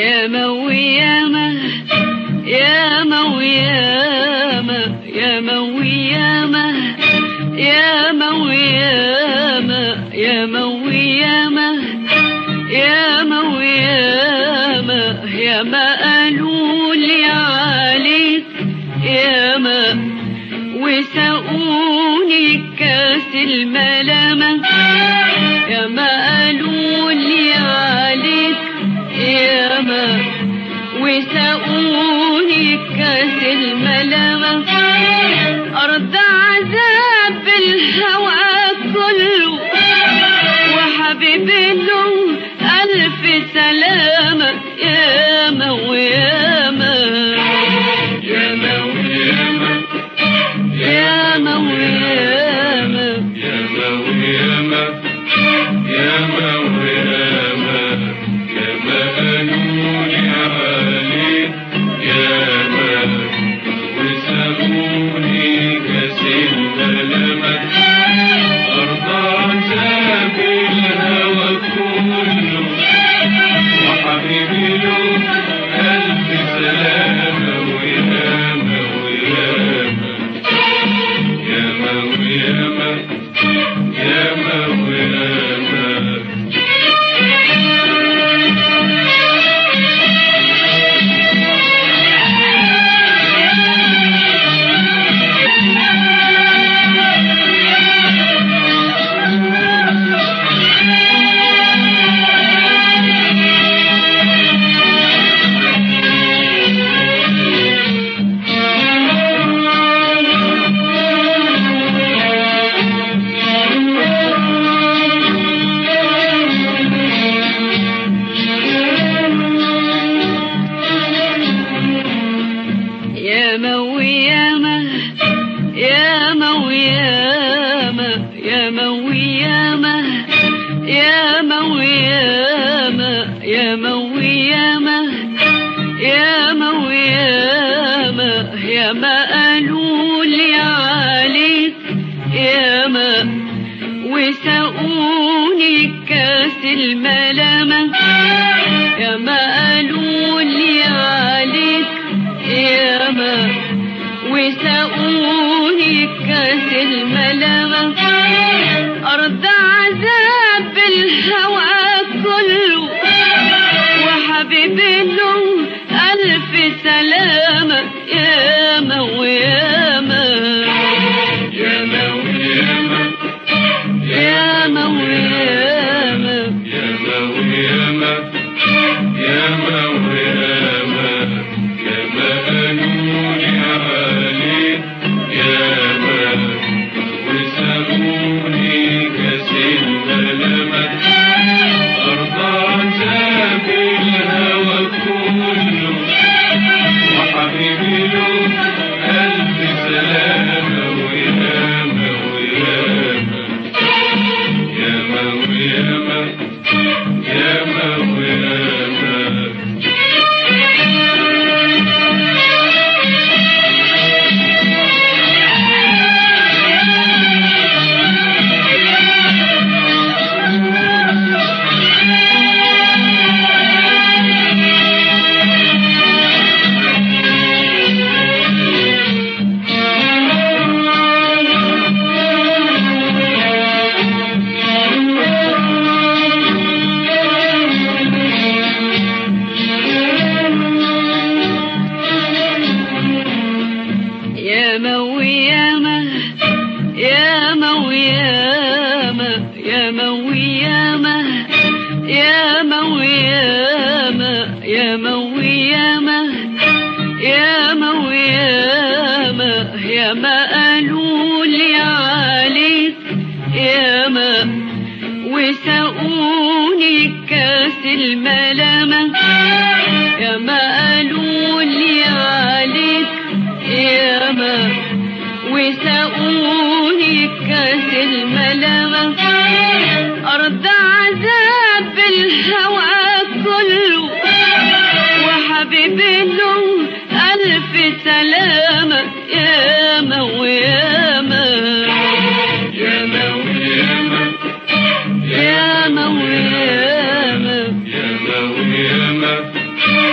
يا موي ياما ياما وياما ياما وياما ياما وياما ياما وياما ياما وياما ياما قالوا لي عليك ياما وسقوني كاس الملامة ياما قالوا لي عليك ياما وسقوني كاس الملامة أرض عذاب الهوى كله وحبيبي له ألف سلامة ياما وياما ياما وياما ياما وياما ياما وياما ياما وياما ياما قالوا لي عليك ياما وسابوني كاس الملامة أرض عذاب الهوى كله وحبيبي له ألف سلامة وياما وياما ياما وياما ياما وياما ياما وياما ياما وياما ياما وياما ياما وياما ياما وياما ياما وياما ياما قالوا لي عليك ياما وسقوني كاس الملامة ياما قالوا لي عليك ياما وسقوني كاس الملامة أرض عذاب الهوى كله وحبيبي له ألف سلامة ياما وياما ياما وياما ياما وياما ياما وياما ياما وياما ياما قالوا لي عليك ياما وسابوني كاس الملامة أرض عذاب الهوى كله وحبيبي له ألف سلامة وياما وياما ياما وياما ياما وياما ياما وياما ياما وياما ياما وياما ياما وياما ياما وياما ياما وياما ياما قالوا لي عليك ياما وسقوني كاس الملامة ياما قالوا لي عليك ياما وسقوني كاس الملامة أرض عذاب الهوى كله وحبيبي له ألف سلامة ياما وياما ياما وياما ياما وياما ياما وياما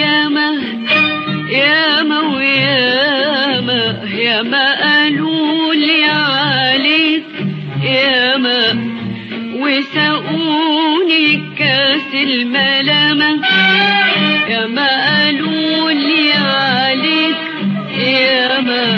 وياما ياما وياما ياما قالوا لي عليك ياما وسقوني كاس الملامة ياما قالوا لي عليك ياما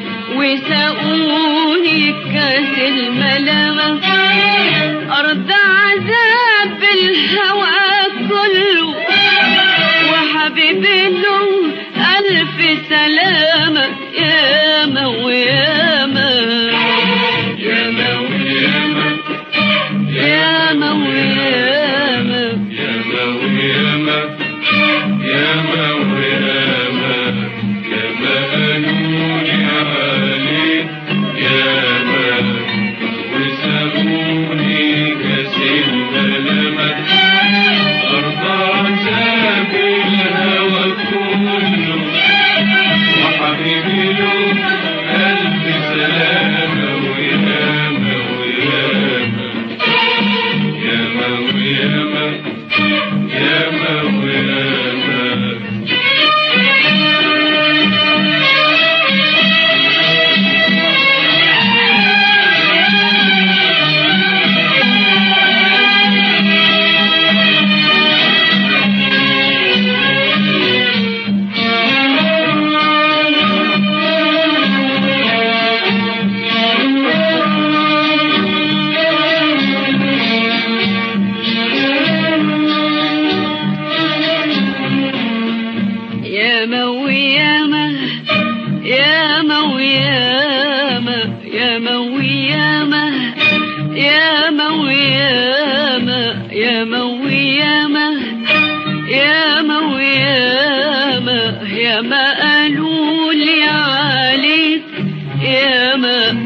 وسقوني كاس الملامة أرض عذاب الهوى كله وحبيبي له ألف سلامة ياما وياما ياما وياما ياما وياما ياما وياما ياما وياما ياما قالولي عليك ياما وسابوني كاس الملامة أرض عذاب الهوى كله وحبيبي له ألف سلامة وياما وياما ياما وياما ياما وياما ياما وياما ياما وياما ياما وياما ياما وياما ياما وياما ياما وياما ياما قالوا لي عليك ياما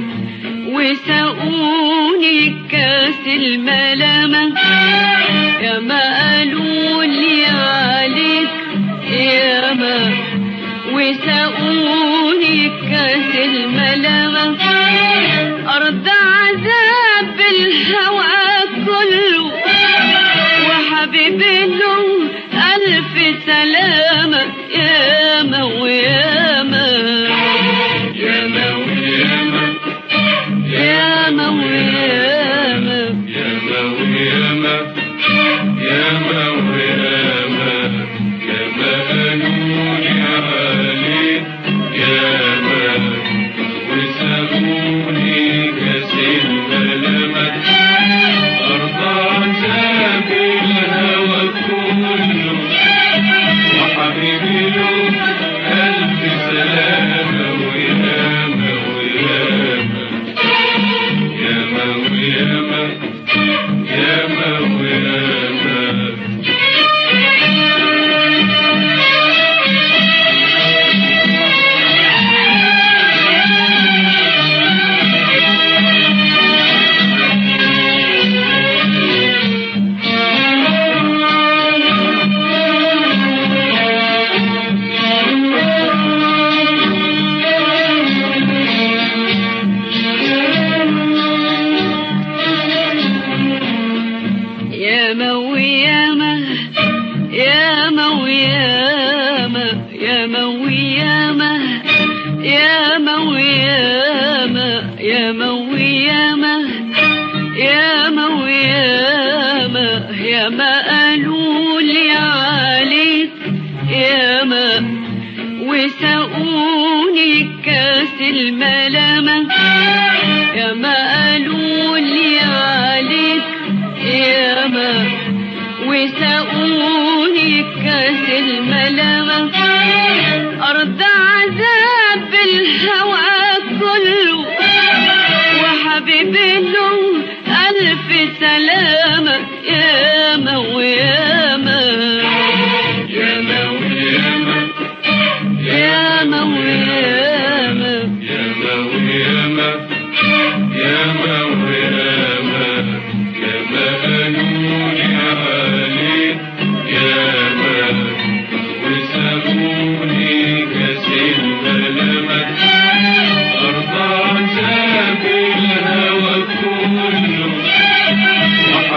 وسقوني كاس الملامة ياما قالوا لي عليك ياما وسقوني كاس الملامة أرض عذاب الهوى كله وحبيبي له ألف سلامة ياما وياما ياما وياما ياما وياما ياما وياما ياما وياما ياما قالولي عليك ياما وسابوني كاس الملامة أرض عذاب الهوى كله وحبيبي له ألف سلامة وياما وياما ياما وياما ياما وياما ياما وياما ياما وياما ياما وياما ياما وياما ياما وياما ياما وياما ياما قالوا لي عليك ياما وسقوني كاس الملامة ياما قالوا لي عليك ياما وسقوني كاس الملامة أرض عذاب الهوى كله وحبيبي له ألف سلامة ياما وياما ياما وياما ياما وياما ياما وياما ياما وياما ياما قالولي عليك ياما وسابوني كاس الملامة أرض عذاب الهوى كله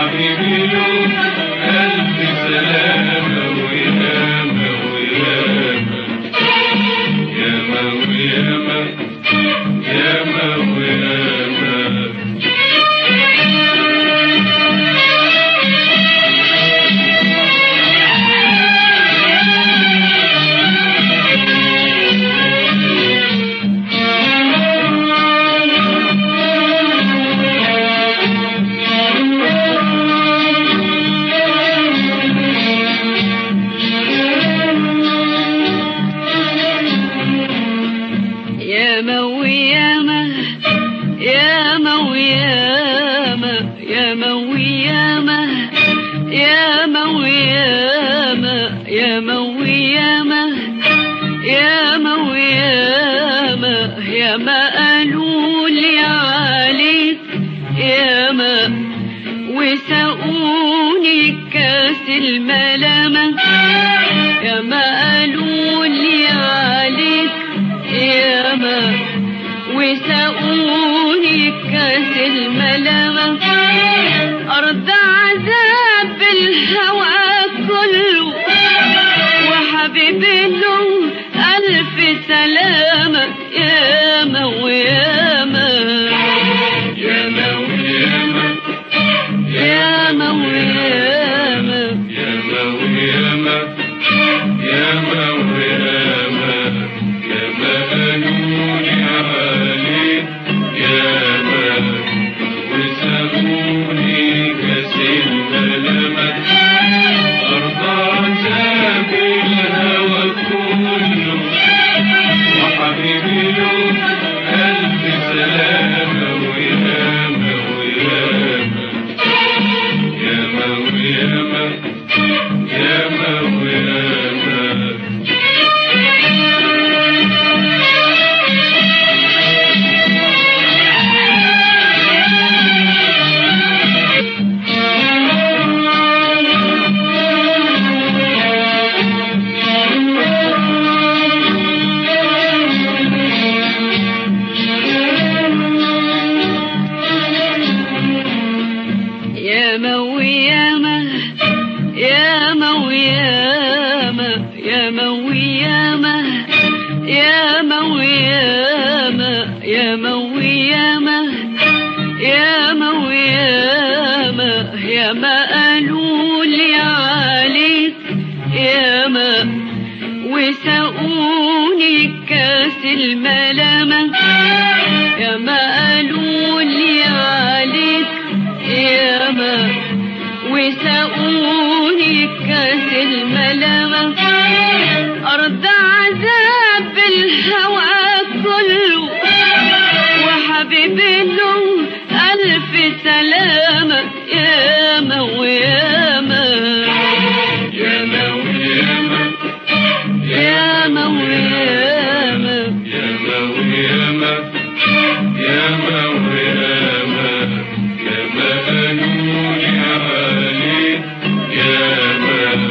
يا مويامة يا مويامة يا مويامة يا ما قالوا لي عليك يا ما وسقوني كاس الملامة يا ما قالوا لي عليك يا ما وسقوني كاس الملامة أرض عذاب الهوى كله وحبيبي له ألف سلامة يا مويامة يا مويامة يا مويامة يا مويامة يا مويامة يا ما قالوا لي عليك يا ما وسابوني كاس الملامة أرض عذاب الهوى كله وحبيبي له ألف سلامة وياما وياما ياما وياما ياما وياما يا مويامة يا مويامة يا مويامة يا مويامة يا مويامة يا مويامة يا ما قالوا لي عليك يا ما وسقوني كاس الملامة يا ما قالوا لي عليك يا ما وسقوني كاس الملامة أرض عذاب الهوى كله وحبيبي له ألف سلامة يا مويامة يا مويامة يا مويامة يا مويامة يا مويامة يا ما قالوا لي عليك يا ما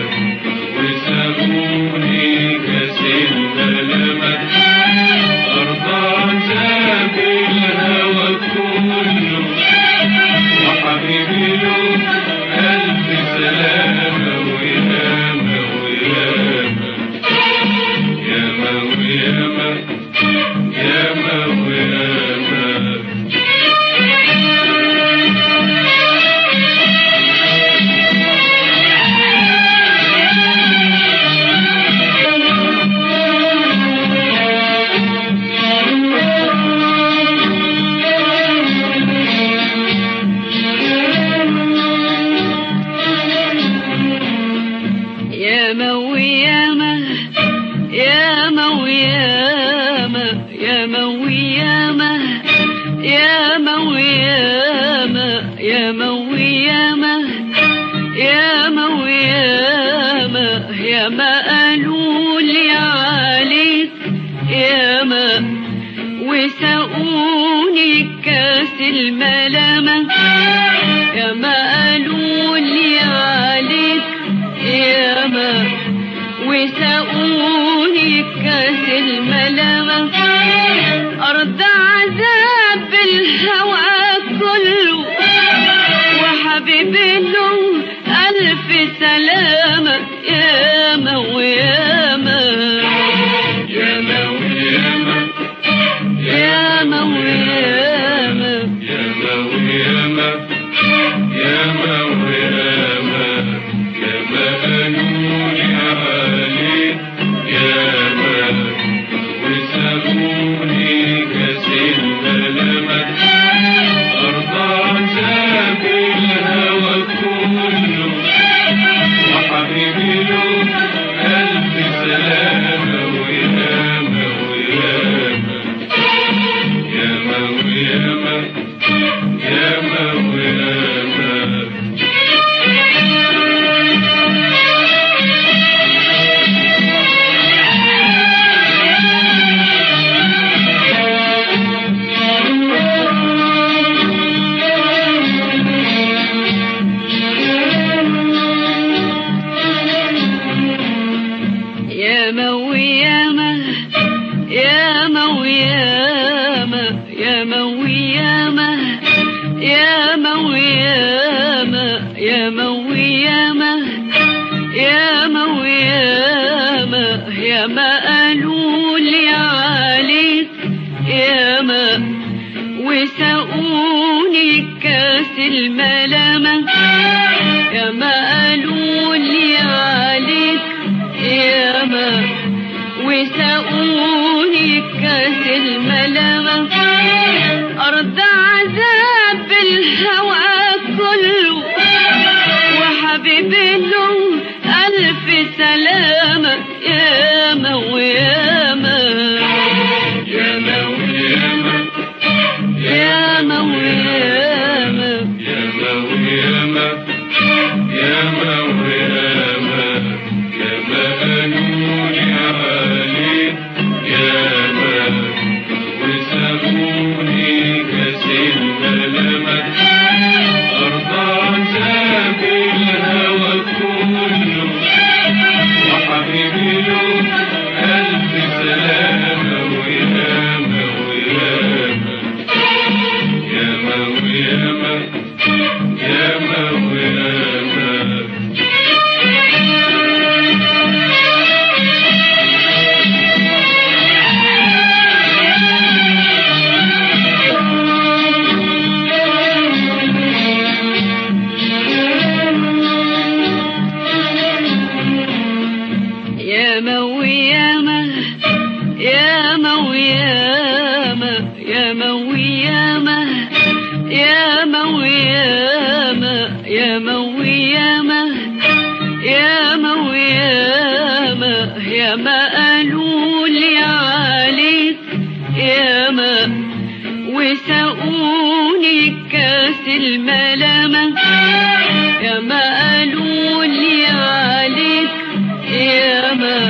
وسابوني كاس الملامة أرض عذاب الهوى كله وحبيبي له ألف سلامة وياما وياما ياما وياما ياما وياما يا مويامة يا مويامة يا مويامة يا مويامة يا مويامة يا مويامة يا ما قالوا لي عليك يا ما وسقوني كاس الملامة يا ما قالوا لي عليك يا ما وسقوني كاس الملامة أرض عذاب الهوى كله وحبيبي له ألف سلامة يا مويامة يا مويامة يا مويامة يا مويامة يا مويامة يا ما قالوا لي عليك يا ما وسابوني كاس الملامة أرض عذاب الهوى كله وحبيبي له ألف سلامة وياما ياما وياما ياما وياما ياما وياما ياما وياما ياما وياما ياما قالوا لي عليك ياما وسقوني كاس الملامة ياما قالوا لي عليك ياما وسقوني كاس الملامة أرض عذاب الهوى كله وحبيبي له ألف سلامة ياما وياما ياما وياما ياما وياما ياما وياما ياما وياما ياما قالوا لي عليك ياما وسابوني كاس الملامة أرض عذاب الهوى كله وحبيبي له ألف سلامة وياما وياما ياما وياما ياما وياما ياما وياما ياما وياما ياما وياما ياما وياما ياما وياما ياما وياما ياما قالوا لي عليك ياما وسقوني كاس الملامة ياما قالوا لي عليك ياما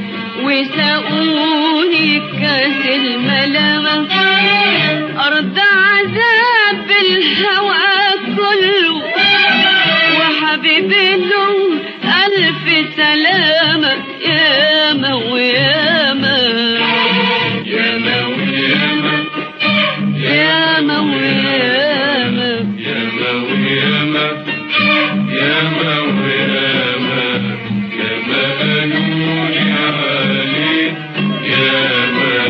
وسقوني كاس الملامة أرض عذاب الهوى كله وحبيبي له ألف سلامة ياما وياما ياما وياما ياما وياما ياما وياما ياما وياما ياما قالوا لي عليك ياما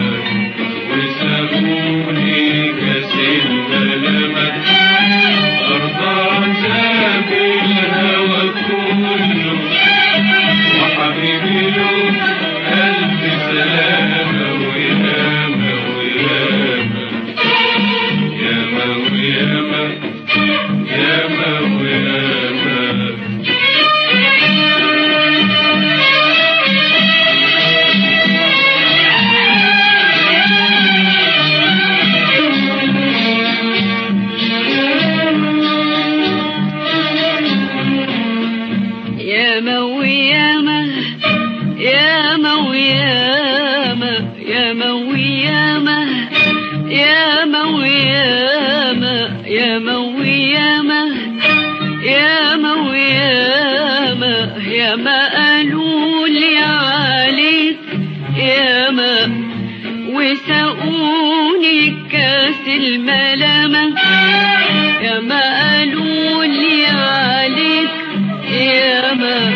وسابوني كاس الملامة أرض عذاب الهوى كله وحبيبي له ألف سلامة وياما وياما ياما وياما ياما وياما ياما وياما ياما وياما ياما وياما ياما وياما ياما وياما ياما وياما ياما قالوا لي عليك ياما وسقوني كاس الملامة ياما قالوا لي عليك ياما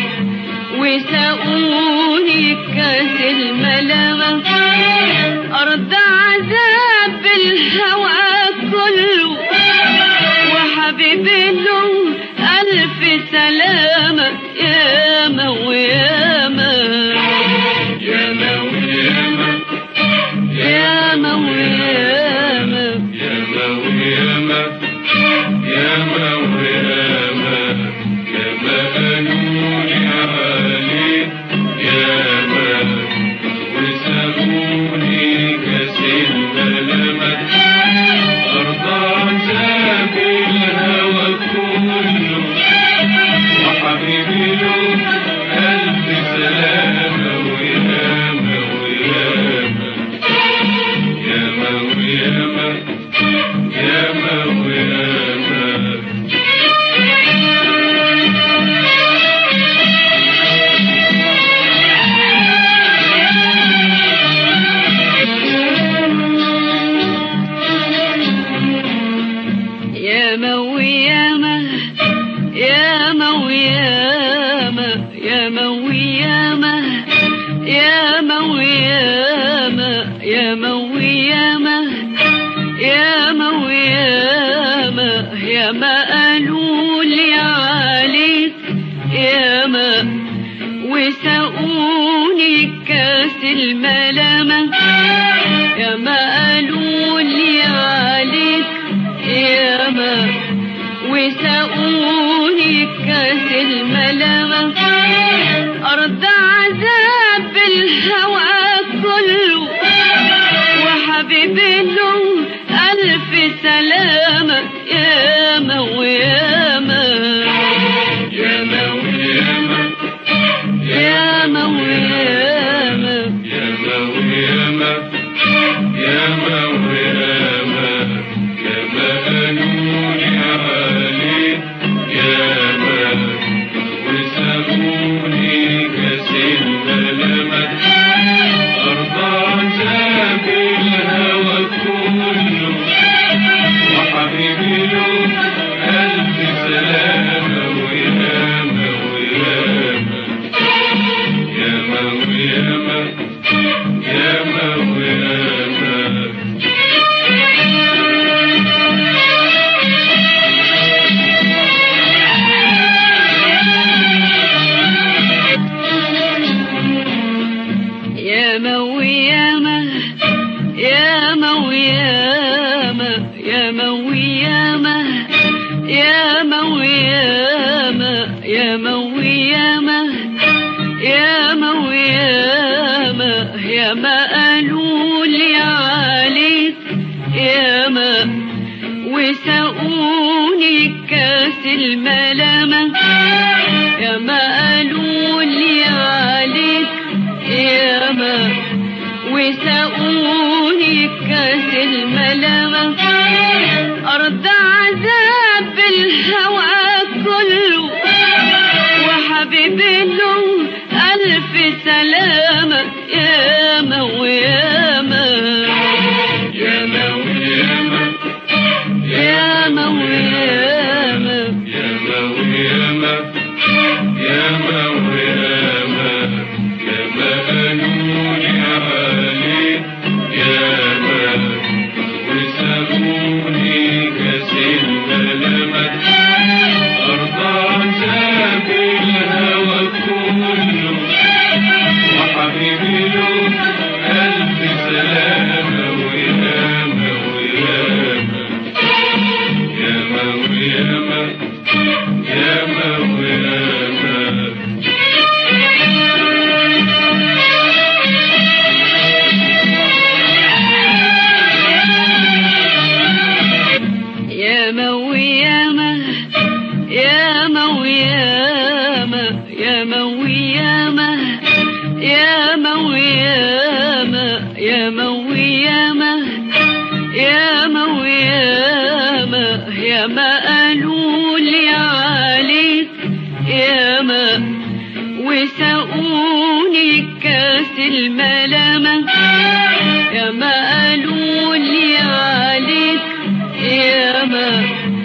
وسقوني كاس الملامة أرض عذاب الهوى كله وحبيبي له ألف سلامة ياما وياما ياما وياما ياما وياما ياما وياما ياما وياما ياما قالوا لي عليك ياما وسابوني وياما ياما وياما ياما وياما ياما قالوا لي عليك ياما وسقوني كاس الملامة ياما قالوا لي عليك ياما وسقوني كاس الملامة أرض عذاب الهوى كله وحبيبي له ألف سلامة ياما وياما ياما وياما ياما وياما ياما وياما ياما وياما ياما قالوا لي عليك ياما وسابوني كاس الملامة أرض عذاب الهوى كله وحبيبي له ألف سلامة وياما وياما ياما وياما ياما وياما ياما وياما ياما وياما ياما وياما ياما وياما ياما وياما ياما وياما ياما قالوا لي عليك ياما وسقوني كاس الملامة ياما قالوا لي عليك ياما وسقوني كاس الملامة أرض عذاب الهوى كله وحبيبي له ألف سلامة ياما وياما ياما وياما ياما وياما ياما وياما ياما وياما ياما قالوا لي عليك ياما وسابوني كاس الملامة أرض عذاب الهوى كله وحبيبي له ألف سلامة وياما وياما ياما وياما ياما وياما ياما وياما ياما وياما ياما وياما ياما وياما ياما وياما ياما وياما ياما قالوا لي عليك ياما وسقوني كاس الملامة ياما قالوا لي عليك ياما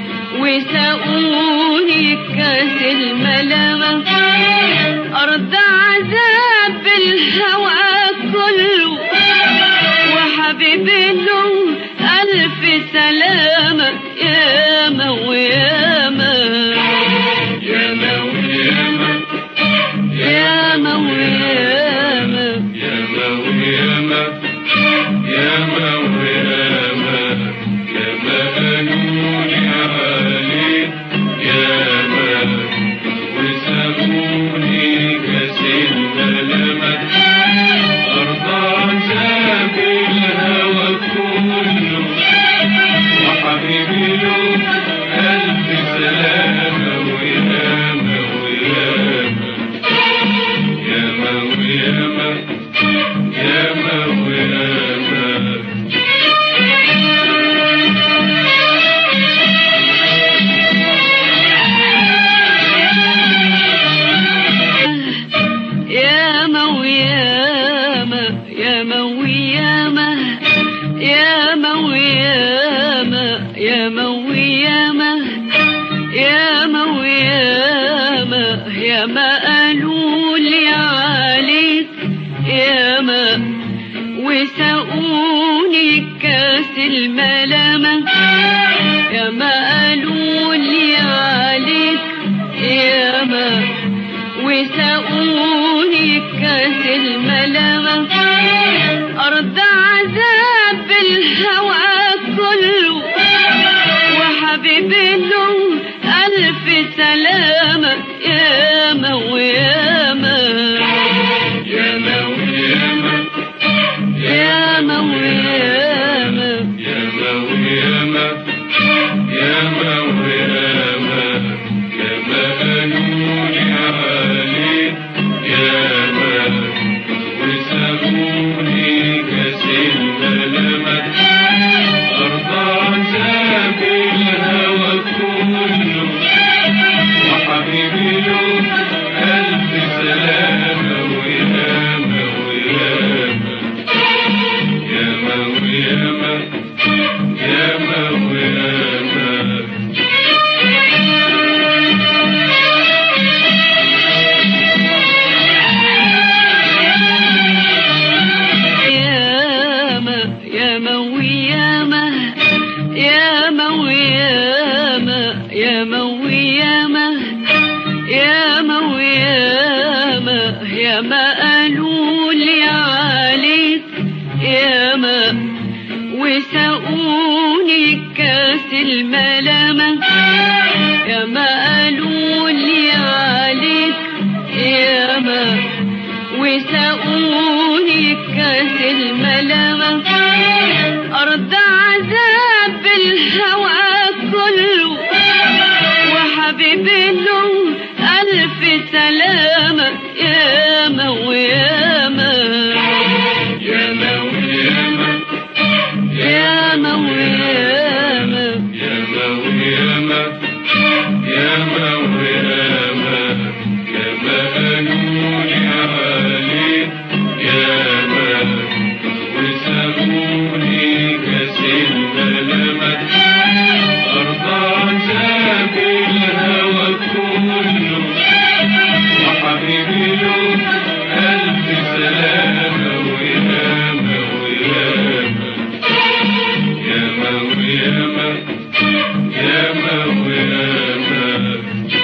وسقوني كاس الملامة أرض عذاب الهوى كله وحبيبي له ألف سلامة ياما وياما ياما وياما ياما وياما ياما وياما ياما وياما ياما قالوا لي عليك ياما وسابوني كاس الملامة أرض عذاب الهوى كله وحبيبي له ألف سلامة وياما وياما ياما وياما ياما وياما ياما وياما ياما وياما ياما وياما ياما وياما ياما وياما ياما قالوا لي عليك ياما وسقوني كاس الملامة يا ما قالوا لي عليك يا ما وسقوني كاس الملامة أرض عذاب الهوى كله وحبيبي له ألف سلامة يا ما ويا ما يا ما ويا ما يا ما ويا ما يا ما ويا ما يا ما ويا ما يا ما قالولي عليك يا ما وسابوني كاس الملامة أرض عذاب الهوى كله وحبيبي له ألف سلامة وياما وياما ياما وياما ياما وياما ياما ياما وياما ياما وياما ياما وياما ياما وياما ياما قالوا لي عليك ياما وسقوني كاس الملامة ياما قالوا لي عليك ياما وسقوني كاس الملامة أرض عذاب الهوى كله وحبيبي له ألف سلامة ياما وياما ياما وياما ياما وياما ياما وياما ياما وياما ياما قالولي عليك ياما وسابوني كاس الملامة أرض عذاب الهوى كله وحبيبي له ألف سلامة وياما وياما ياما وياما ياما وياما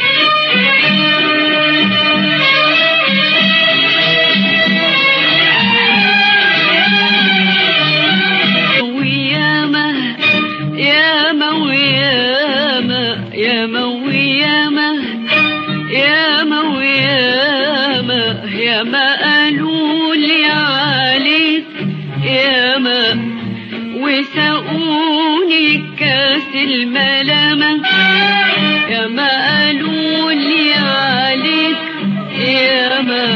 وياما ياما وياما ياما وياما ياما وياما ياما قالوا لي عليك ياما وسقوني كاس الملامة ياما قالوا لي عليك ياما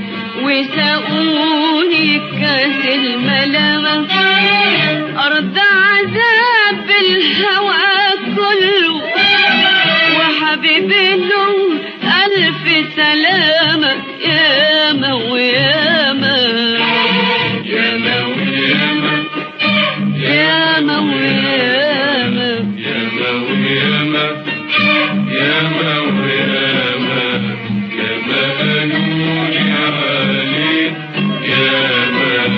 وسقوني كاس الملامة أرض عذاب الهوى كله وحبيبي له ألف سلامة ياما وياما ياما وياما ياما وياما ياما وياما ياما وياما ياما قالولي عليك ياما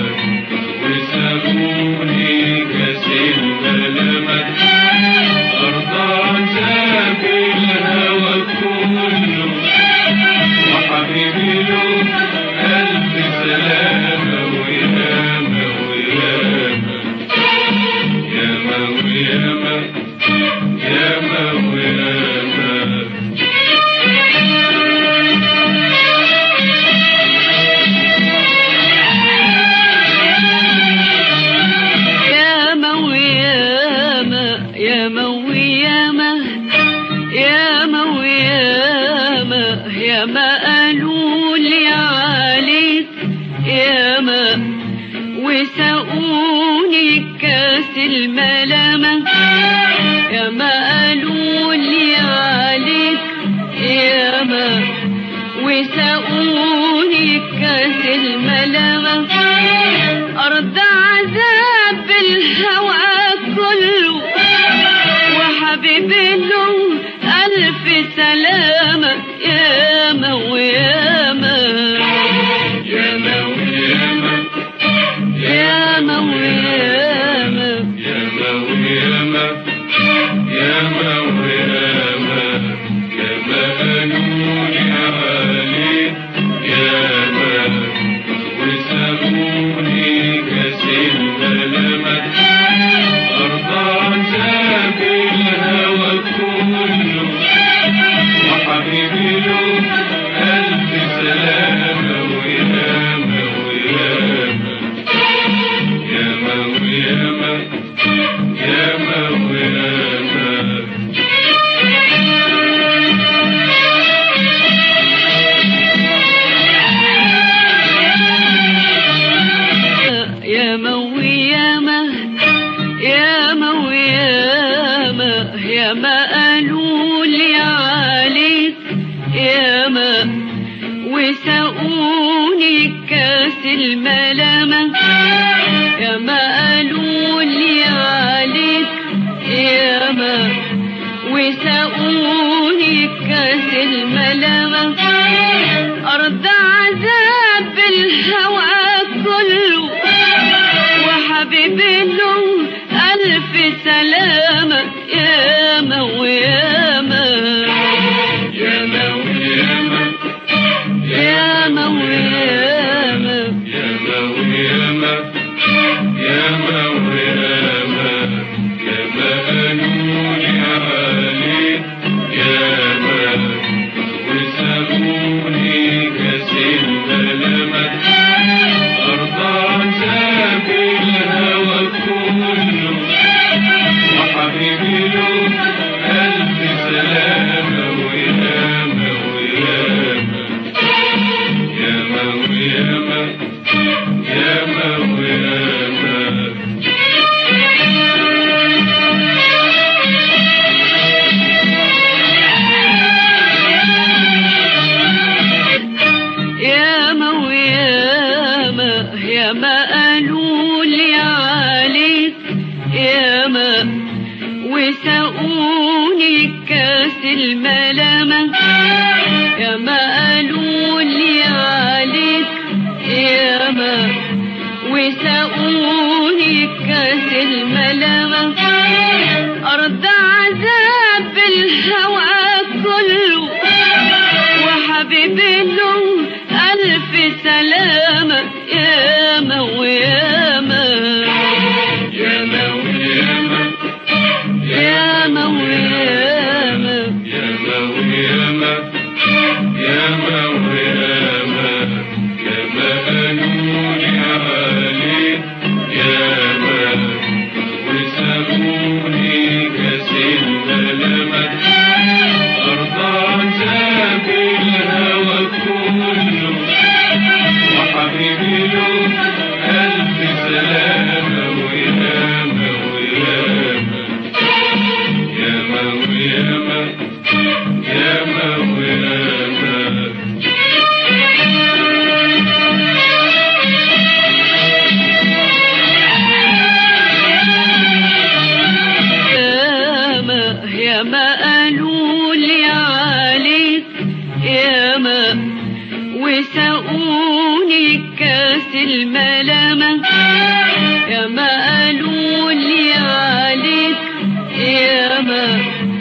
وسابوني كاس الملامة أرض عذاب الهوى كله وحبيبي له ألف سلامة وياما وياما ياما وياما ياما وياما ياما وياما ياما وياما ياما وياما ياما قالوا لي عليك ياما وسقوني كاس الملامة ياما قالوا لي عليك ياما وسقوني كاس الملامة أرض عذاب الهوى كله وحبيبي له ألف سلامة ياما وياما ياما وياما ياما ياما وياما ياما وياما ياما قالوا لي عليك ياما وسقوني كاس الملامة ياما قالوا لي عليك ياما وسقوني كاس الملامة أرض عذاب الهوى كله وحبيبي له ألف سلامة ياما وياما ياما وياما ياما وياما ياما وياما ياما وياما ياما قالولي عليك ياما وسابوني كاس الملامة أرض عذاب الهوى كله وحبيبي له ألف سلامة وياما وياما ياما وياما ياما وياما ياما وياما ياما قالوا لي عليك ياما وسقوني كاس الملامة ياما قالوا لي عليك ياما وسقوني كاس الملامة أرض عذاب الهوى كله وحبيبي له ألف سلامة ياما وياما ياما وياما ياما وياما ياما وياما ياما وياما ياما قالولي عليك ياما وسابوني كاس الملامة أرض عذاب الهوى كله وحبيبي له ألف سلامة وياما وياما ياما وياما ياما وياما ياما ياما قالوا لي عليك ياما وسقوني كاس الملامة ياما قالوا لي عليك ياما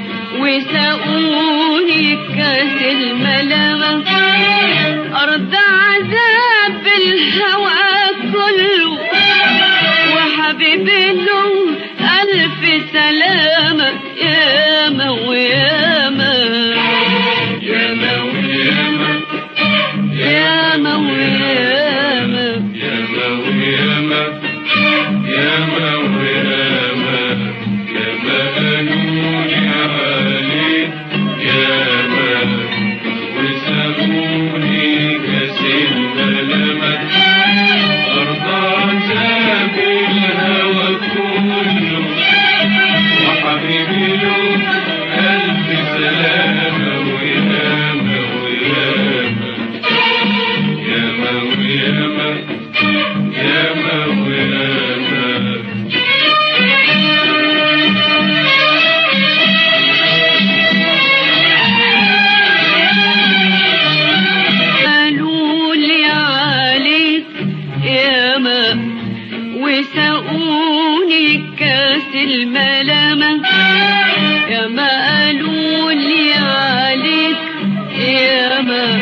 وسقوني كاس الملامة أرض عذاب الهوى كله وحبيبي له ألف سلامة ياما وياما ياما وياما ياما وياما ياما وياما ياما وياما ياما قالولي عليك ياما وسابوني كاس الملامة أرض عذاب الهوى كله وحبيبي له ألف سلامة وياما وياما ياما وياما ياما وياما قالوا لي عليك ياما وسقوني كاس الملامة ياما قالوا لي عليك ياما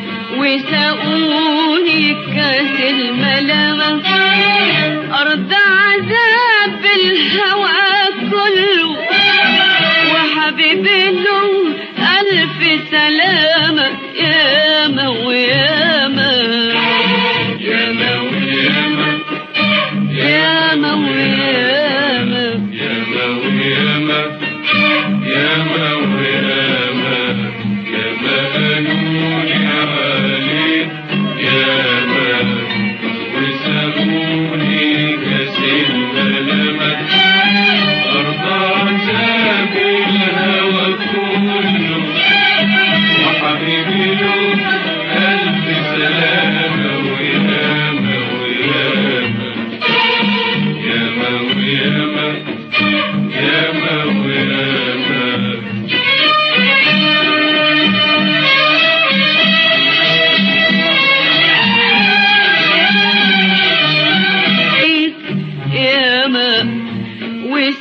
وسقوني كاس الملامة أرض عذاب الهوى كله وحبيبي له ألف سلامة ياما وياما ياما وياما ياما وياما ياما وياما ياما وياما ياما قالولي عليك ياما وسابوني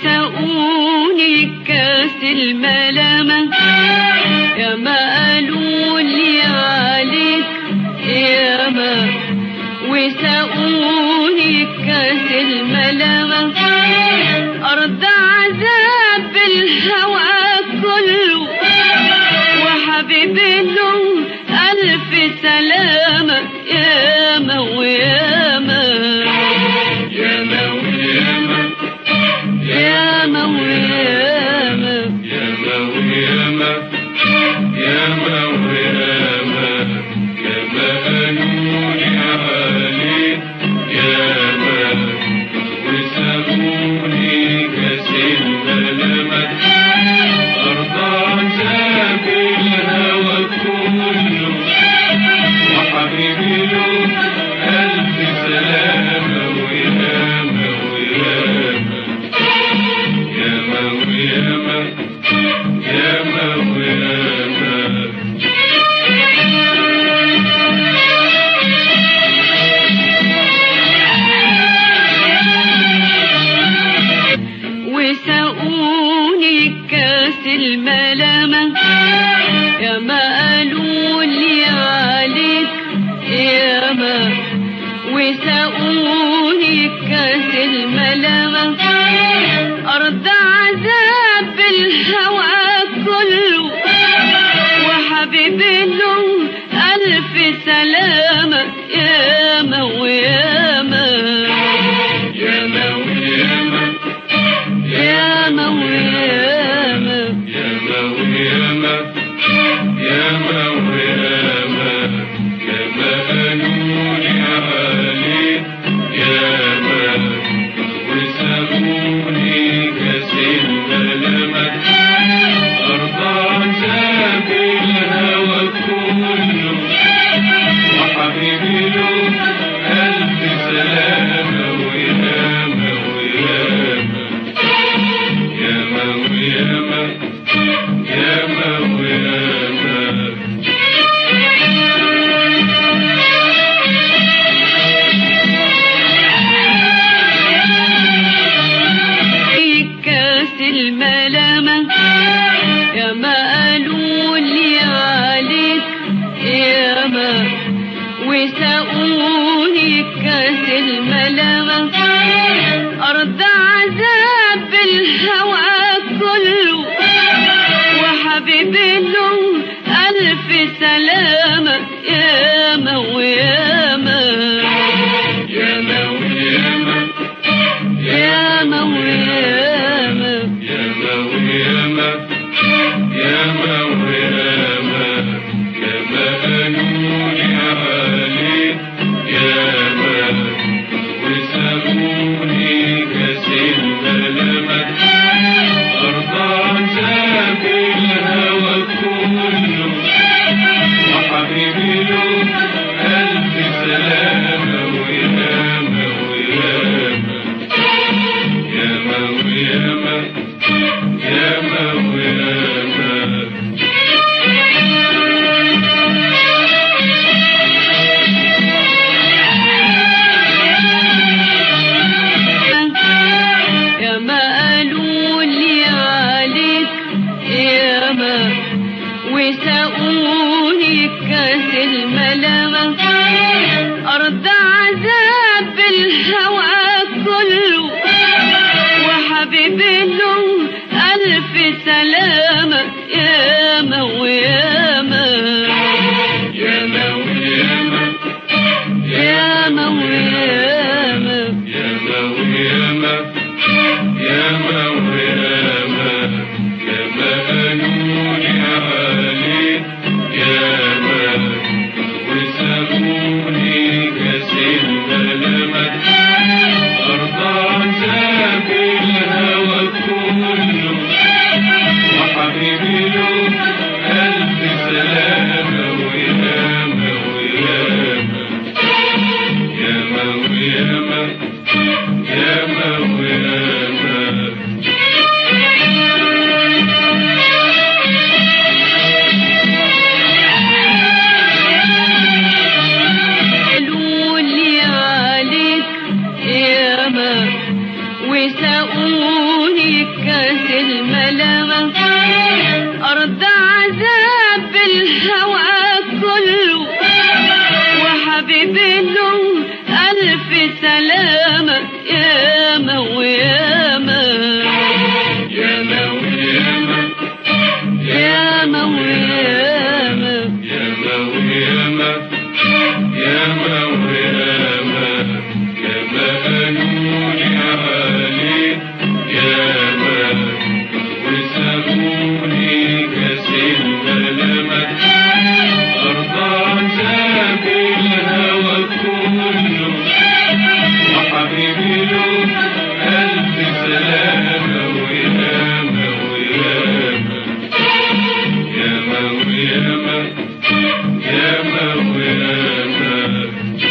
وسقوني كاس الملامة يا ما قالوا لي عليك يا ما وسقوني كاس الملامة أرض عذاب الهوى كله وحبيبي له ألف سلامة يا ما ويا ما يا ما ويا ما يا ما ويا ما يا ما ويا ما يا ما ويا ما يا ما قالولي عليك يا ما وسابوني كاس الملامة أرض عذاب الهوى كله وحبيبي له ألف سلامة ويا ما ويا ما يا ما ويا ما يا ما ويا ما وسقوني كاس الملامة يا ما قالوا لي عليك يا ما وسقوني كاس الملامة أرض عذاب الهوى كله وحبيبي له ألف سلامة يا ما ويا ما يا ما ويا ما يا ما ويا ما يا ما ويا ما يا ما ويا ما يا ما قالولي عليك يا ما وسابوني كاس الملامة أرض عذاب الهوى كله وحبيبي له ألف سلامة ويا ما ويا ما يا ما ويا ما يا ما ويا ما في كاس الملامة يا ما قالوا لي عليك يا ما وسقوني كاس الملامة أرض عذاب الهوى كله وحبيبي له ألف سلامة يا ما ويا ما يا ما ويا ما يا ما ويا ما يا ما ويا ما يا ما ويا ما يا ما قالولي عليك يا ما وسابوني كاس الملامة أرض عذاب الهوى كله وحبيبي له ألف سلامة ويا ما ويا ما يا ما ويا ما يا ما ويا ما يا ما قالوا لي عليك يا ما وسقوني كاس الملامة أرض عذاب الهوى كله وحبيبي له ألف سلامة يا ما ويا ما يا ما ويا ما يا ما ويا ما يا ما ويا ما يا ما ويا ما يا ما قالولي عليك يا ما وسابوني كاس الملامة أرض عذاب الهوى كله وحبيبي له ألف سلامة ويا ما ويا ما يا ما ويا ما يا ما ويا ما قالوا لي عليك يا ما وسقوني كاس الملامة أرض عذاب الهوى كله وحبيبي له ألف سلامة ياما وياما ياما وياما ياما وياما ياما وياما ياما وياما ياما قالولي عليك ياما وسابوني كاس الملامة أرض عذاب الهوى كله وحبيبي له ألف سلامة وياما وياما ياما وياما ياما وياما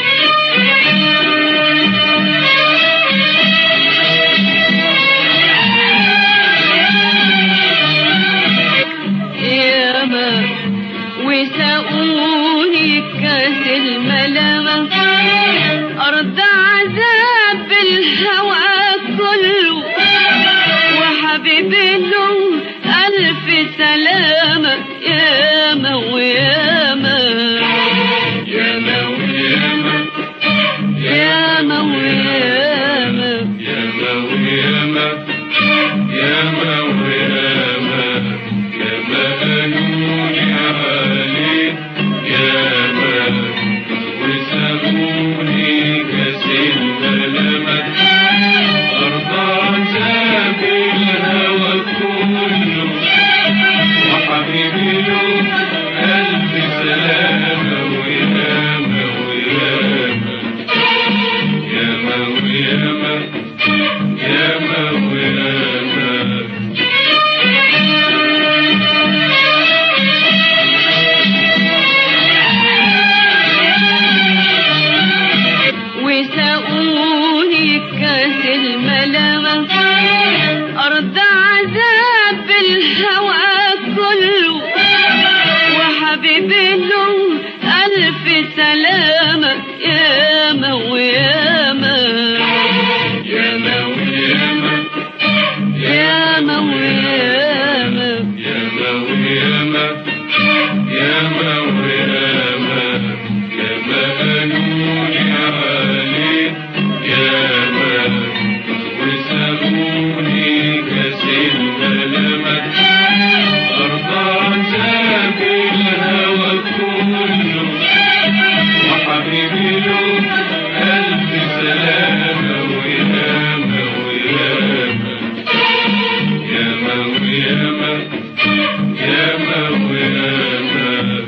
ياما وساقوني كاس الملامة أرض عذاب الهوى كله وحبيبي له ألف سلامة ياما وياما ياما وياما ياما وياما ياما وياما ياما وياما ياما قالولي عليك ياما وسابوني كاس الملامة أرض عذاب الهوى كله وحبيبي له ألف سلامة وياما وياما ياما وياما ياما وياما وساقوني كاس الملامة أرض عذاب الهوى كله وحبيبي له ألف سلامة ياما وياما ياما وياما ياما وياما ياما وياما ياما وياما ياما قالولي عليك ياما وسابوني كاس الملامة أرض عذاب الهوى كله وحبيبي له ألف سلامة وياما وياما ياما وياما ياما وياما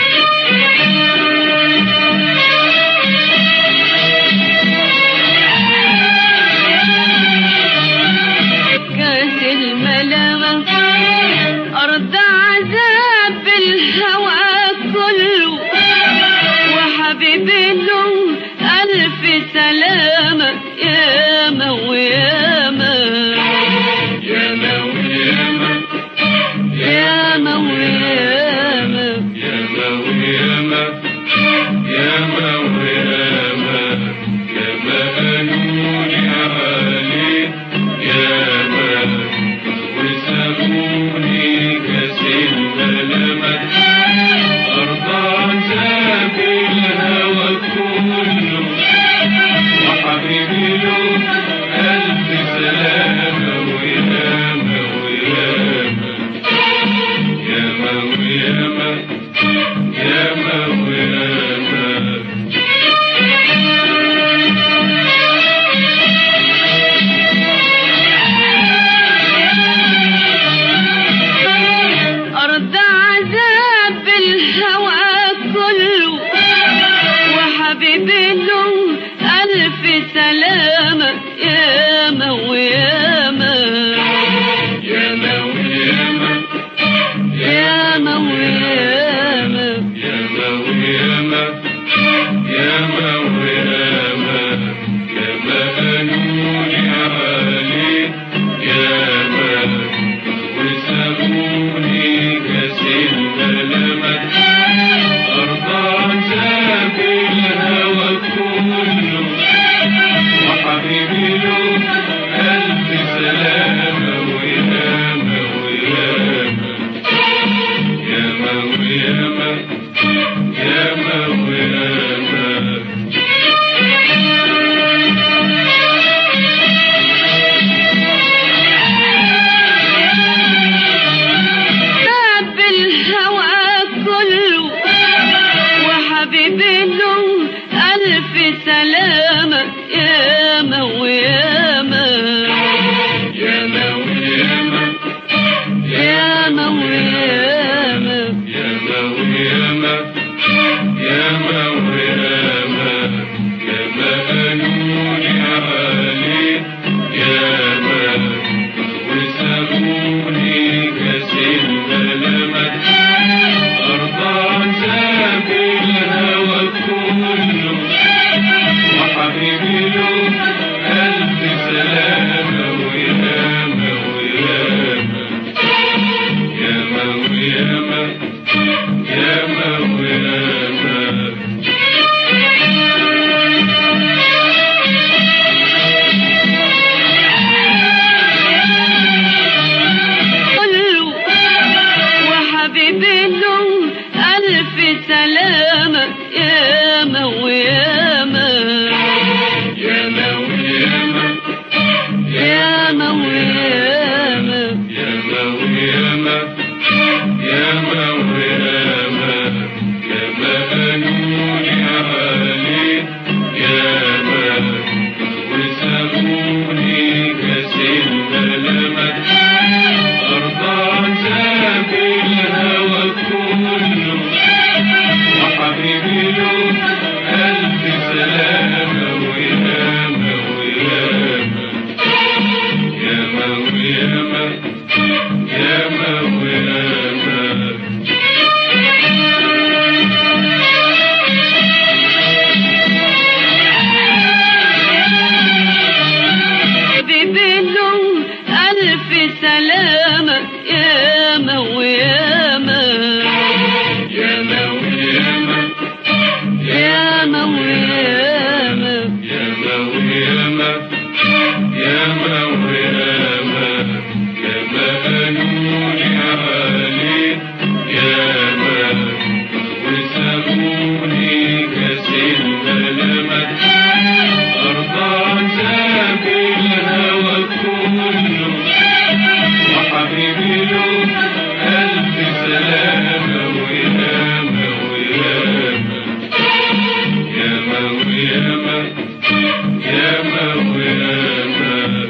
كاس الملامة أرض عذاب الهوى كله وحبيبي له ألف سلامة ياما وياما ياما وياما ياما وياما ياما وياما ياما وياما ياما قالولي عليك ياما وسابوني كاس الملامة أرض عذاب الهوى كله وحبيبي له ألف سلامة وياما وياما ياما وياما ياما وياما ياما وياما ياما وياما ياما وياما ياما وياما ياما وياما ياما وياما ياما وياما ياما وياما ياما وياما ياما وياما ياما وياما أرض عذاب الهوى كله وحبيبي له ألف سلامة ياما وياما ياما وياما ياما وياما ياما وياما ياما وياما ياما قالولي عليك ياما وسابوني كاس الملامة أرض عذاب الهوى كله وحبيبي له ألف يا مولانا كما أنوني عليك يا ما وسابوني كسل لمت أرضى عذاب الهوى كله وحبيبي له ألف سلامة وياما وياما ياما وياما ياما وياما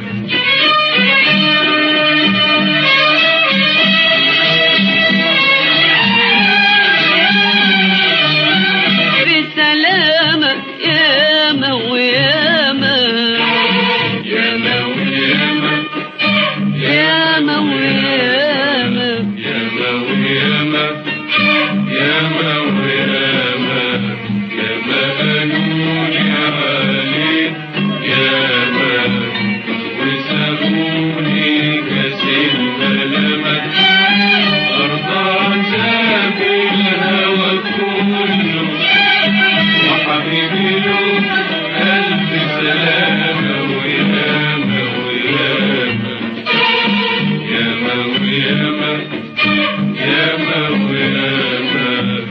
بسلامة ياما وياما ياما وياما ياما وياما ياما وياما ياما وياما ياما أنوني عليك ياما وسابوني كسل لمت أرضى عذاب الهوى كله وحبيبي له ألف سلامة وياما وياما ياما وياما ياما وياما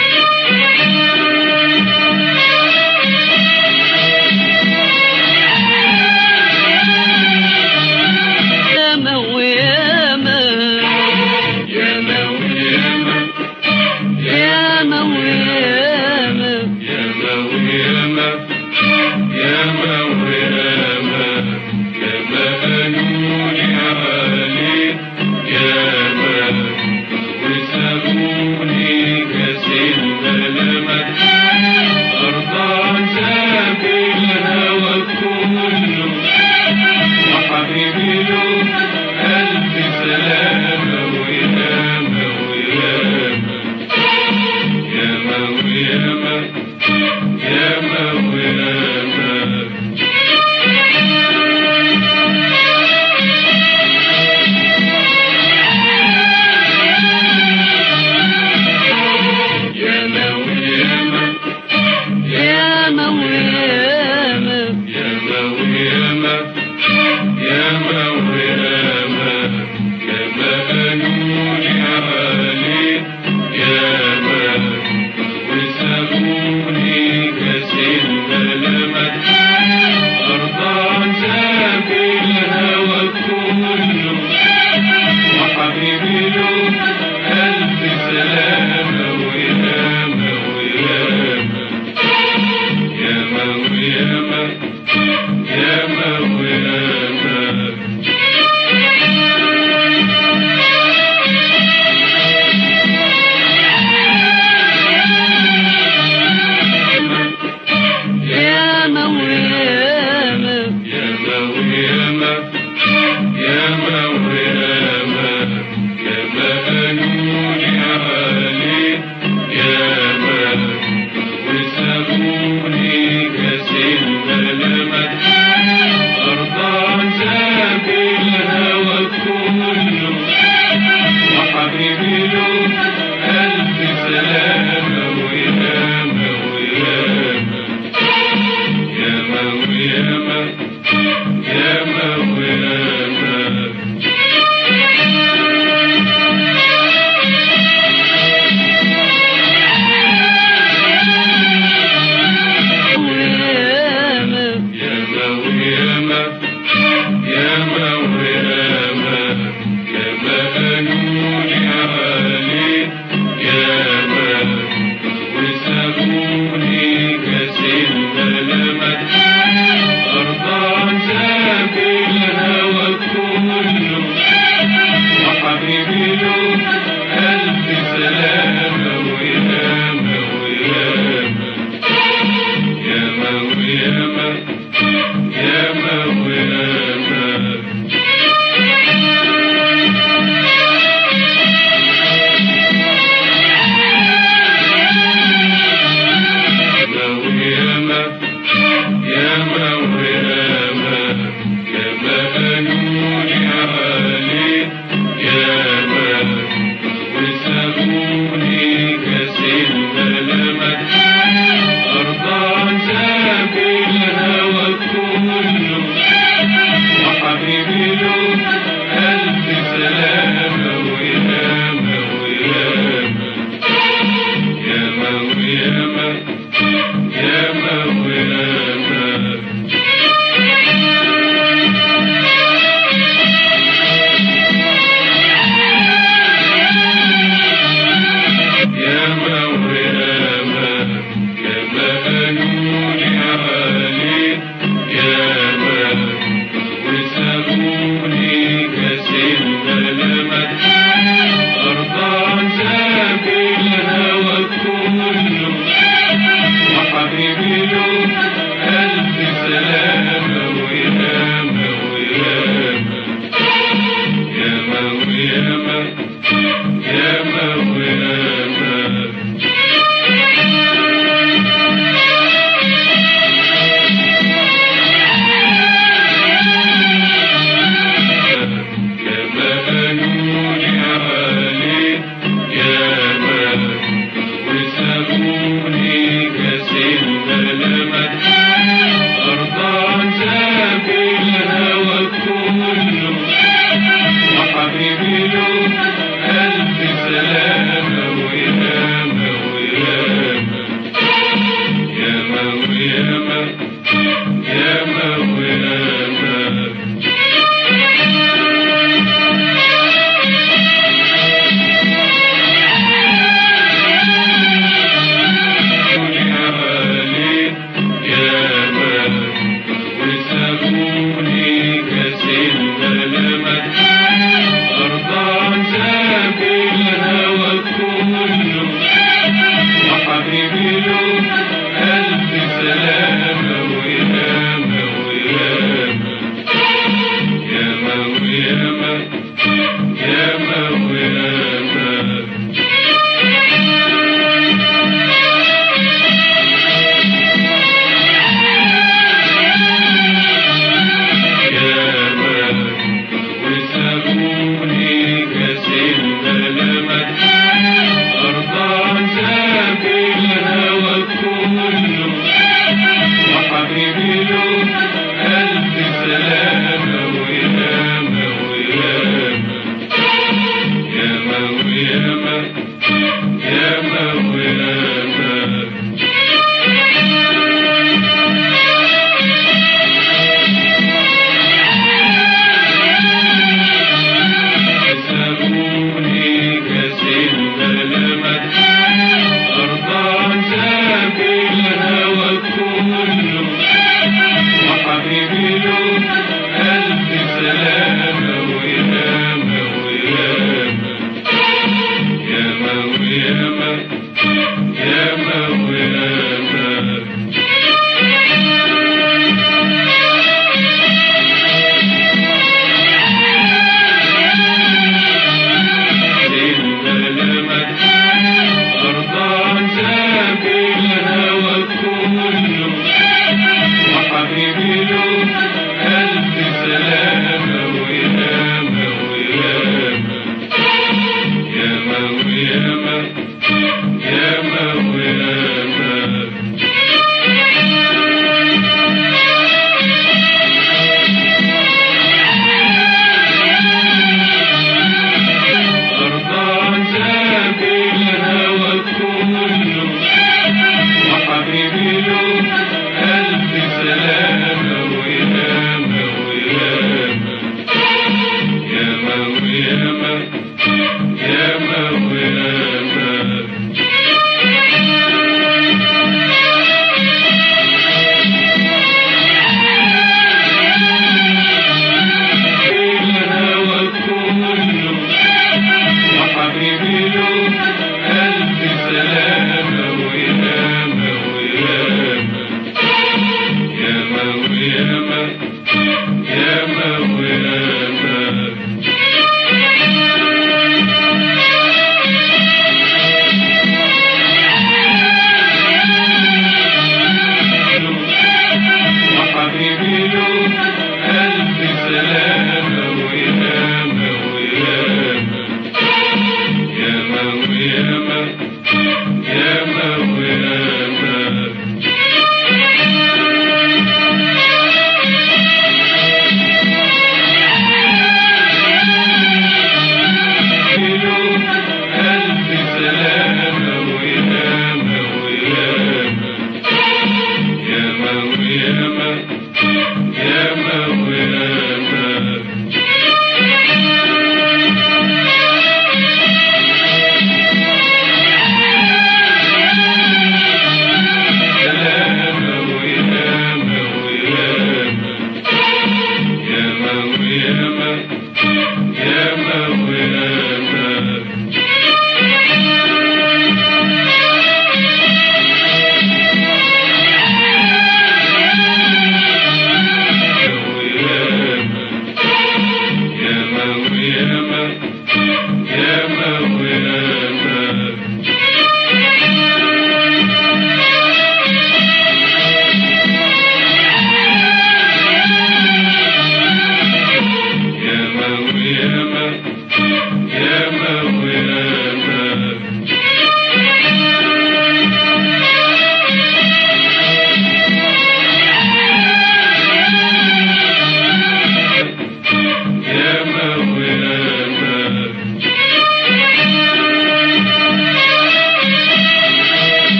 ياما وياما ياما وياما ياما وياما ياما وياما ياما وياما ياما أنوني عليك ياما وسابوني كسل لمت أرضى عذاب الهوى كله وحبيبي له ألف سلامة وياما وياما ياما وياما ياما وياما ياما وياما ياما وياما ياما وياما ياما وياما ياما أنوني عليك ياما وسابوني كسل لمت أرضى عذاب الهوى كله وحبيبي له ألف سلامة وياما وياما ياما وياما ياما وياما ياما وياما ياما وياما ياما وياما ياما أنوني عليك ياما وسابوني كسل لمت أرضى عذاب الهوى كله وحبيبي له ألف سلامة وياما وياما ياما وياما ياما وياما وياما ياما وياما ياما وياما ياما أنوني عليك ياما وسابوني كسل لمت أرضى عذاب الهوى كله وحبيبي له ألف سلامة وياما وياما ياما وياما ياما وياما ياما وياما ياما وياما ياما أنوني عليك ياما وسابوني كسل لمت أرضى عذاب الهوى كله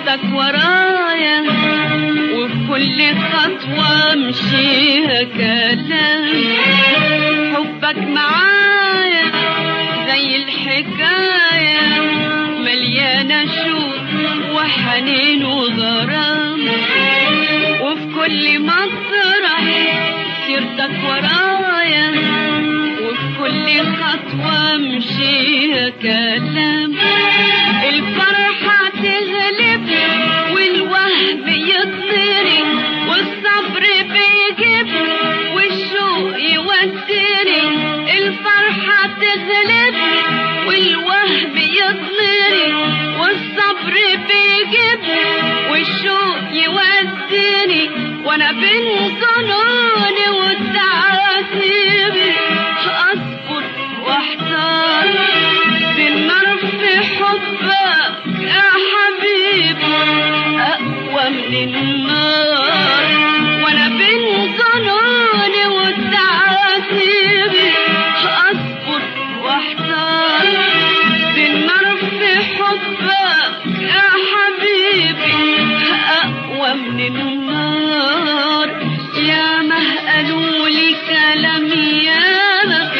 سيرتك ورايا وفي كل خطوة امشيها كلام حبك معايا زي الحكاية مليانة شوق وحنين وغرام وفي كل مطرح سيرتك ورايا وفي كل خطوة امشيها كلام الفرحة تغلب والوهب يطيري والصبر بيجيب والشوق يوديني الفرحة تغلب والوهب يطيري والصبر بيجيب والشوق يوديني وانا بين ظنوني والتعاتيب اصبر واحتار بالنار في حبك يا حبيبي اقوى من النار وانا بين ظنوني والتعاتيب اصبر واحتار بالنار في حبك يا حبيبي اقوى من النار يا قالوا لي كلام ياما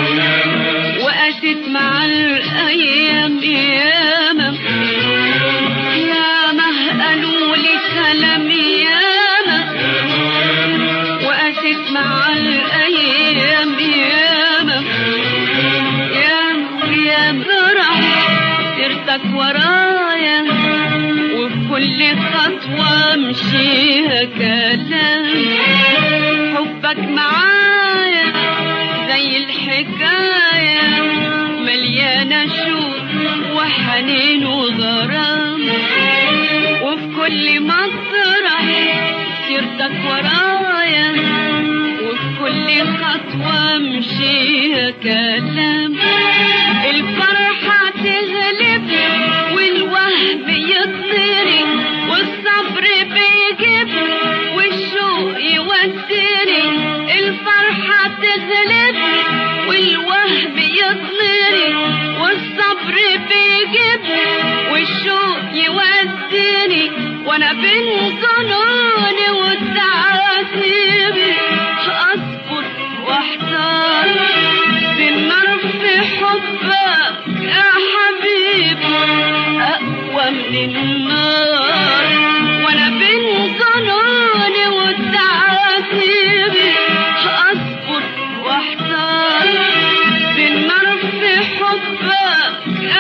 وقست مع الايام ياما ياما قالوا لي كلام ياما وقست مع الايام ياما ياما يا فرح سيرتك ورايا وفي كل خطوة امشيها كلام حبك معايا زي الحكاية مليانة شوق وحنين وغرام وفي كل مطرح سيرتك ورايا وفي كل خطوة امشيها كلام الفرحة تغلب والوهب يطيري والصبر بيجيب والشوق يوديني الفرحة تغلب والوهب يطيري والصبر بيجيب والشوق يوديني وانا بين ظنوني والتعاتيب اصبر واحتار بالنار في حبك يا حبيبي اقوى من النار وانا بين ظنوني والتعاتيب اصبر واحتار بالنار في حبك يا حبيبي اقوى من النار يا ما قالوا لي كلام ياما وقست مع الايام ياما ياما قالوا لي كلام ياما وقست مع الايام ياما ياما قالوا لي كلام ياما وقست مع الايام ياما ياما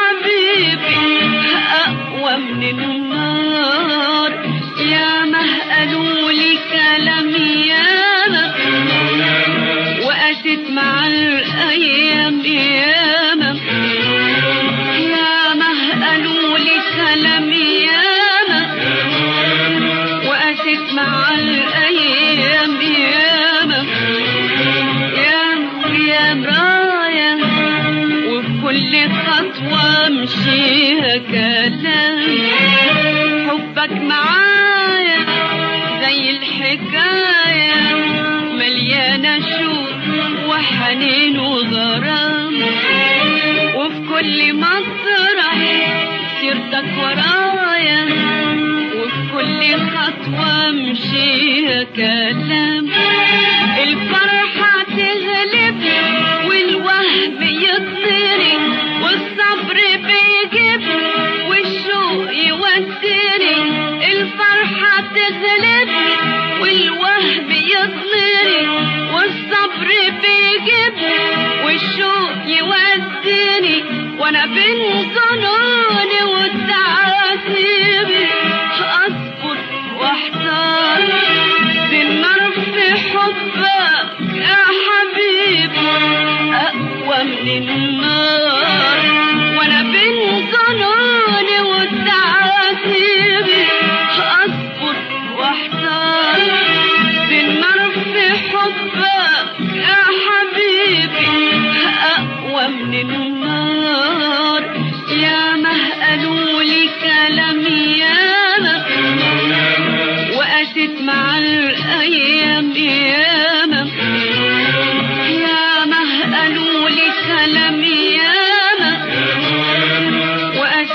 راية وفي كل خطوة امشيها كلام حبك معايا زي الحكاية مليانة شوق وحنين وغرام وفي كل مطرح سيرتك ورايا وفي كل خطوة امشيها كلام الفرحة تغلب والوهب يطيري والصبر بيجيب والشوق يوديني الفرحة تغلب والوهب يطيري والصبر بيجيب والشوق يوديني وانا بين ظنوني والتعاتيب اصبر واحتار بالنار في حبك يا حبيبي اقوى من النار وانا بين ظنوني والتعاتيب اصبر واحتار بالنار في حبك يا حبيبي اقوى من النار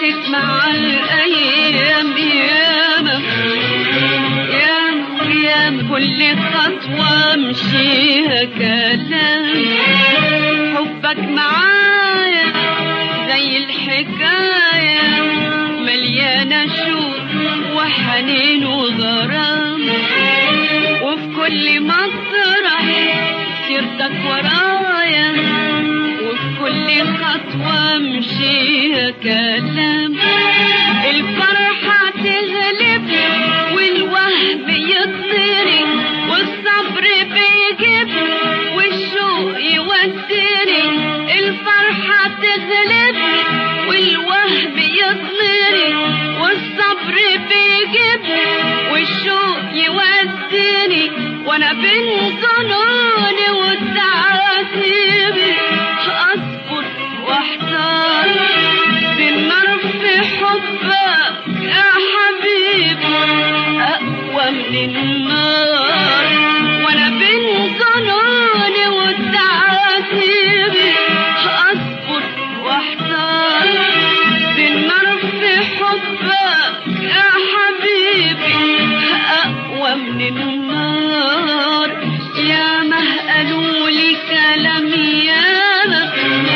وقست مع الأيام ياما ياما ياما كل خطوة امشيها كلام حبك معايا زي الحكاية مليانة شوق وحنين وغرام وفي كل مطرح سيرتك ورايا وفي كل خطوة امشيها كلام الفرحة تغلب والوهم يطيري والصبر بيجيب والشوق يوديني الفرحة تغلب والوهم يطيري والصبر بيجيب والشوق يوديني وانا بين ظنوني والتعاتيب اصبر واحتار بالنار في حبك يا حبيبي اقوى من النار وانا بين ظنوني والتعاتيب اصبر واحتار بالنار في حبك يا حبيبي اقوى من النار يا ما قالوا لي كلام ياما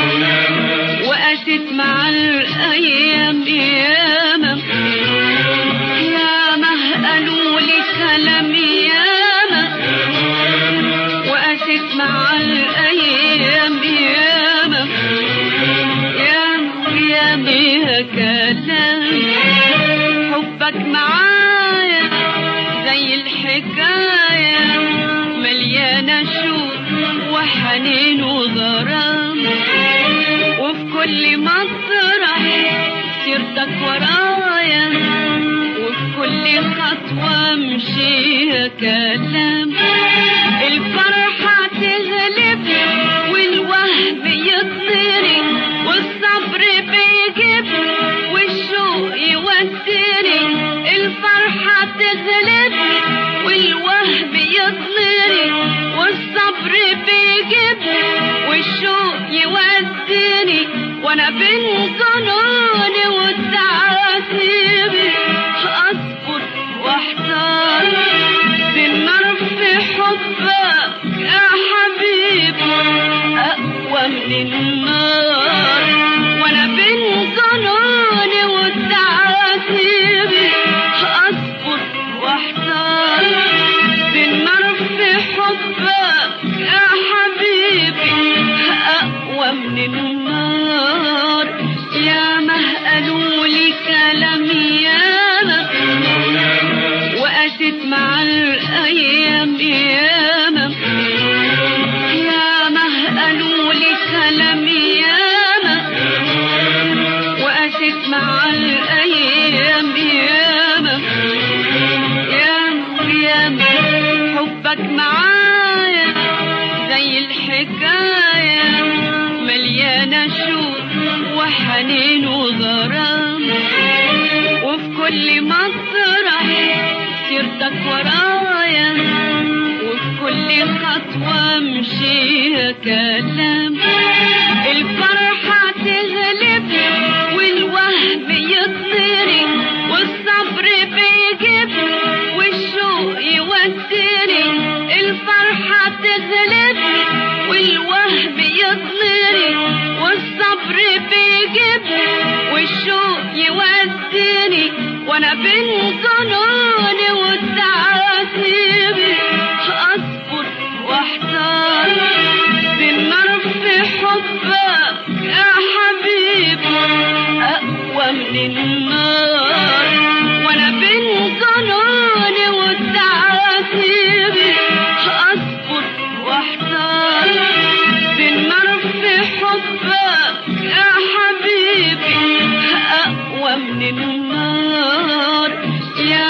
وقست مع الايام ياما يا ما قالوا لي كلام ياما وقست مع الايام ياما ياما ياما فيها كلام حبك معايا زي الحكاية مليانة شوق وحنين وغرام وفي كل مطرح سيرتك ورايا وفي كل خطوة امشيها كلام الفرحة تغلب والوهم يطيري والصبر بيجيب والشوق يوديني الفرحة تغلب والوهم يطيري والصبر بيجيب والشوق يوديني وانا بين ظنوني والتعاتيب اصبر واحتار بالنار في حبك يا حبيبي اقوى من النار وانا بين ظنوني والتعاتيب اصبر واحتار بالنار في حبك يا حبيبي اقوى من النار يا ما قالوا لي كلام ياما وقست مع الايام ياما يا ما قالوا لي كلام ياما وقست مع الايام ياما ياما ياما حبك معايا زي الحكاية مليانة شوق وحنين وغرام وفي كل مطرح سيرتك ورايا وفي كل خطوة امشيها كلام الفرحة تغلب والوهم يطيري والصبر بيجيب والشوق يوديني الفرحة تغلب والوهم يطيري والصبر بيجيب والشوق يوديني وانا بين ظنوني والتعاتيب اصبر واحتار بالنار في حبك يا حبيبي اقوى من النار وانا بين ظنوني والتعاتيب اصبر واحتار بالنار في حبك يا حبيبي اقوى من النار يا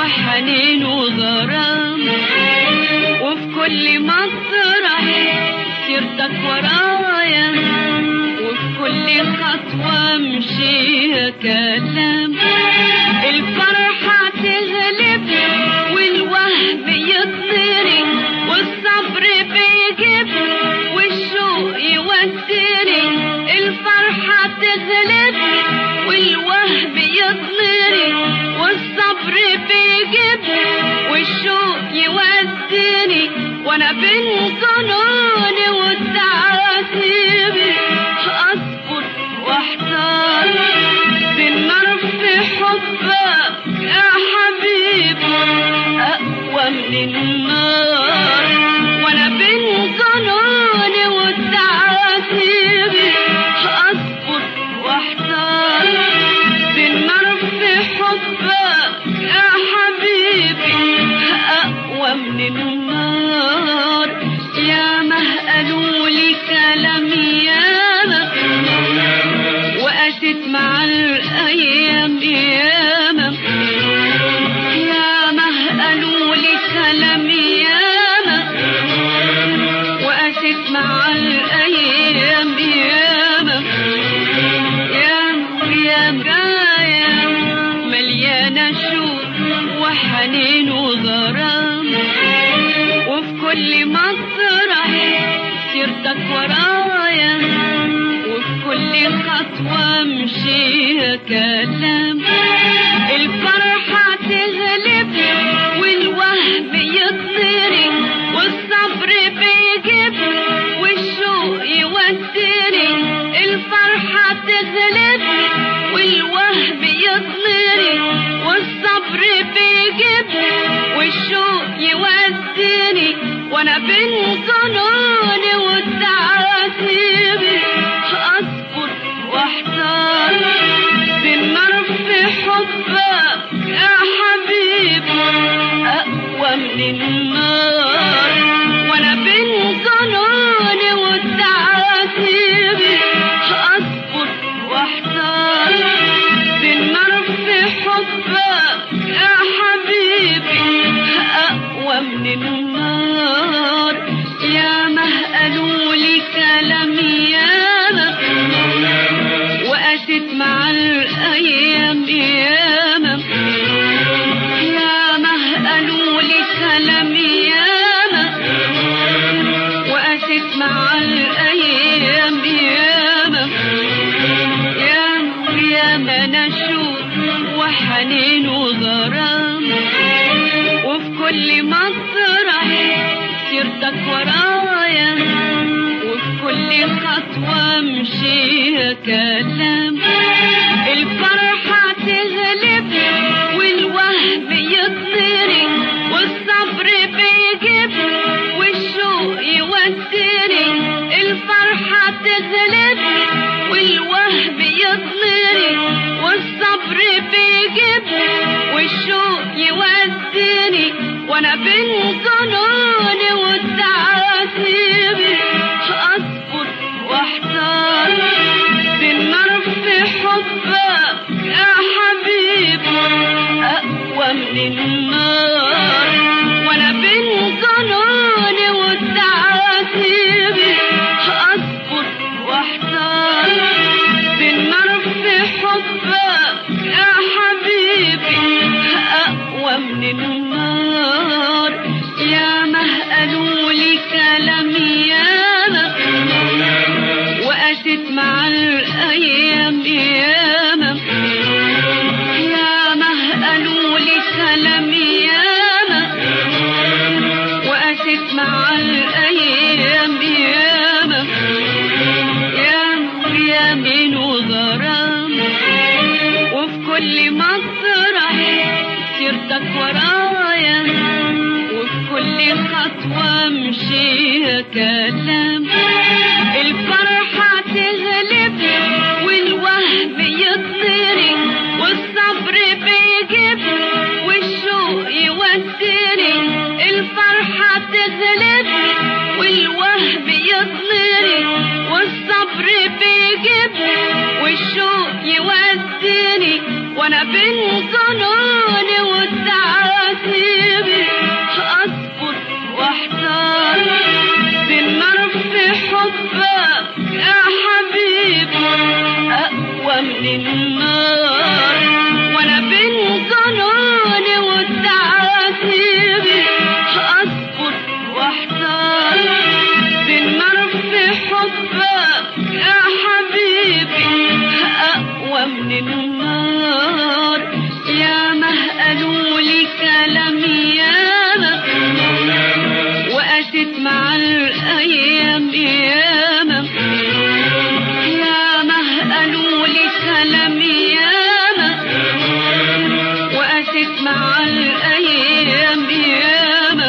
وحنين وغرام وفي كل مطرح سيرتك ورايا وفي كل خطوة مشيها كلام الفرحة تغلب والوهم يطيري والصبر بيجيب والشوق يوديني الفرحة تغلب والوهم يطيري والصبر بيجيب والشوق يوديني وانا بين ظنوني والتعاتيبي اصبر واحتار بالنار في حبك يا حبيبي اقوى من النار وانا بين ظنوني والتعاتيبي اصبر واحتار بالنار في حبك يا حبيبي اقوى من النار يا قالوا لي كلام ياما وقست مع الايام ياما ياما قالوا لي كلام ياما وقست مع الايام ياما ياما ياما جايه مليانه شوق وحنين وغرام وفي كل مطرح سيرتك ورايا وفي كل خطوة مشيها كلام الفرحة تغلب والوهم يطيري والصبر بيجيب والشوق يوديني الفرحة تغلب والوهم يطيري والصبر بيجيب والشوق يوديني وانا بين ظنوني والتعاتيبي اصبر واحتار بالنار في حبك يا حبيبي اقوى من النار وانا بين ظنوني والتعاتيبي اصبر واحتار بالنار في حبك يا حبيبي اقوى من النار يا قالوا لي كلام ياما وقست مع الايام ياما ياما قالوا لي كلام ياما وقست مع الايام ياما ياما ياما نشوق وحنين وغرام وفي كل مطرح سيرتك ورايا وفي كل خطوة مشيها كلام الفرحة تغلب والوهم يطيري والصبر بيجيب والشوق يوديني الفرحة تغلب والوهم يطيري والصبر بيجيب والشوق يوديني وانا بين ظنوني والتعاتيبي اصبر واحتار بالنار في حبك يا حبيبي اقوى من النار وانا بين ظنوني والتعاتيبي اصبر واحتار بالنار في حبك يا حبيبي اقوى من النار ياما قالوا لي كلام ياما وقست مع الايام ياما ياما قالوا لي كلام ياما وقست مع الايام ياما ياما يامين وغرام وفي كل مطرح سيرتك ورايا وفي كل خطوة مشيها كلام الفرحة تغلب والوهم يطيري والصبر بيجيب والشوق يوديني الفرحة تغلب والوهم يطيري والصبر بيجيب والشوق يوديني وانا بين ظنوني والتعب قالوا لي كلام ياما وقست مع الأيام ياما ياما قالوا لي كلام ياما وقست مع الأيام ياما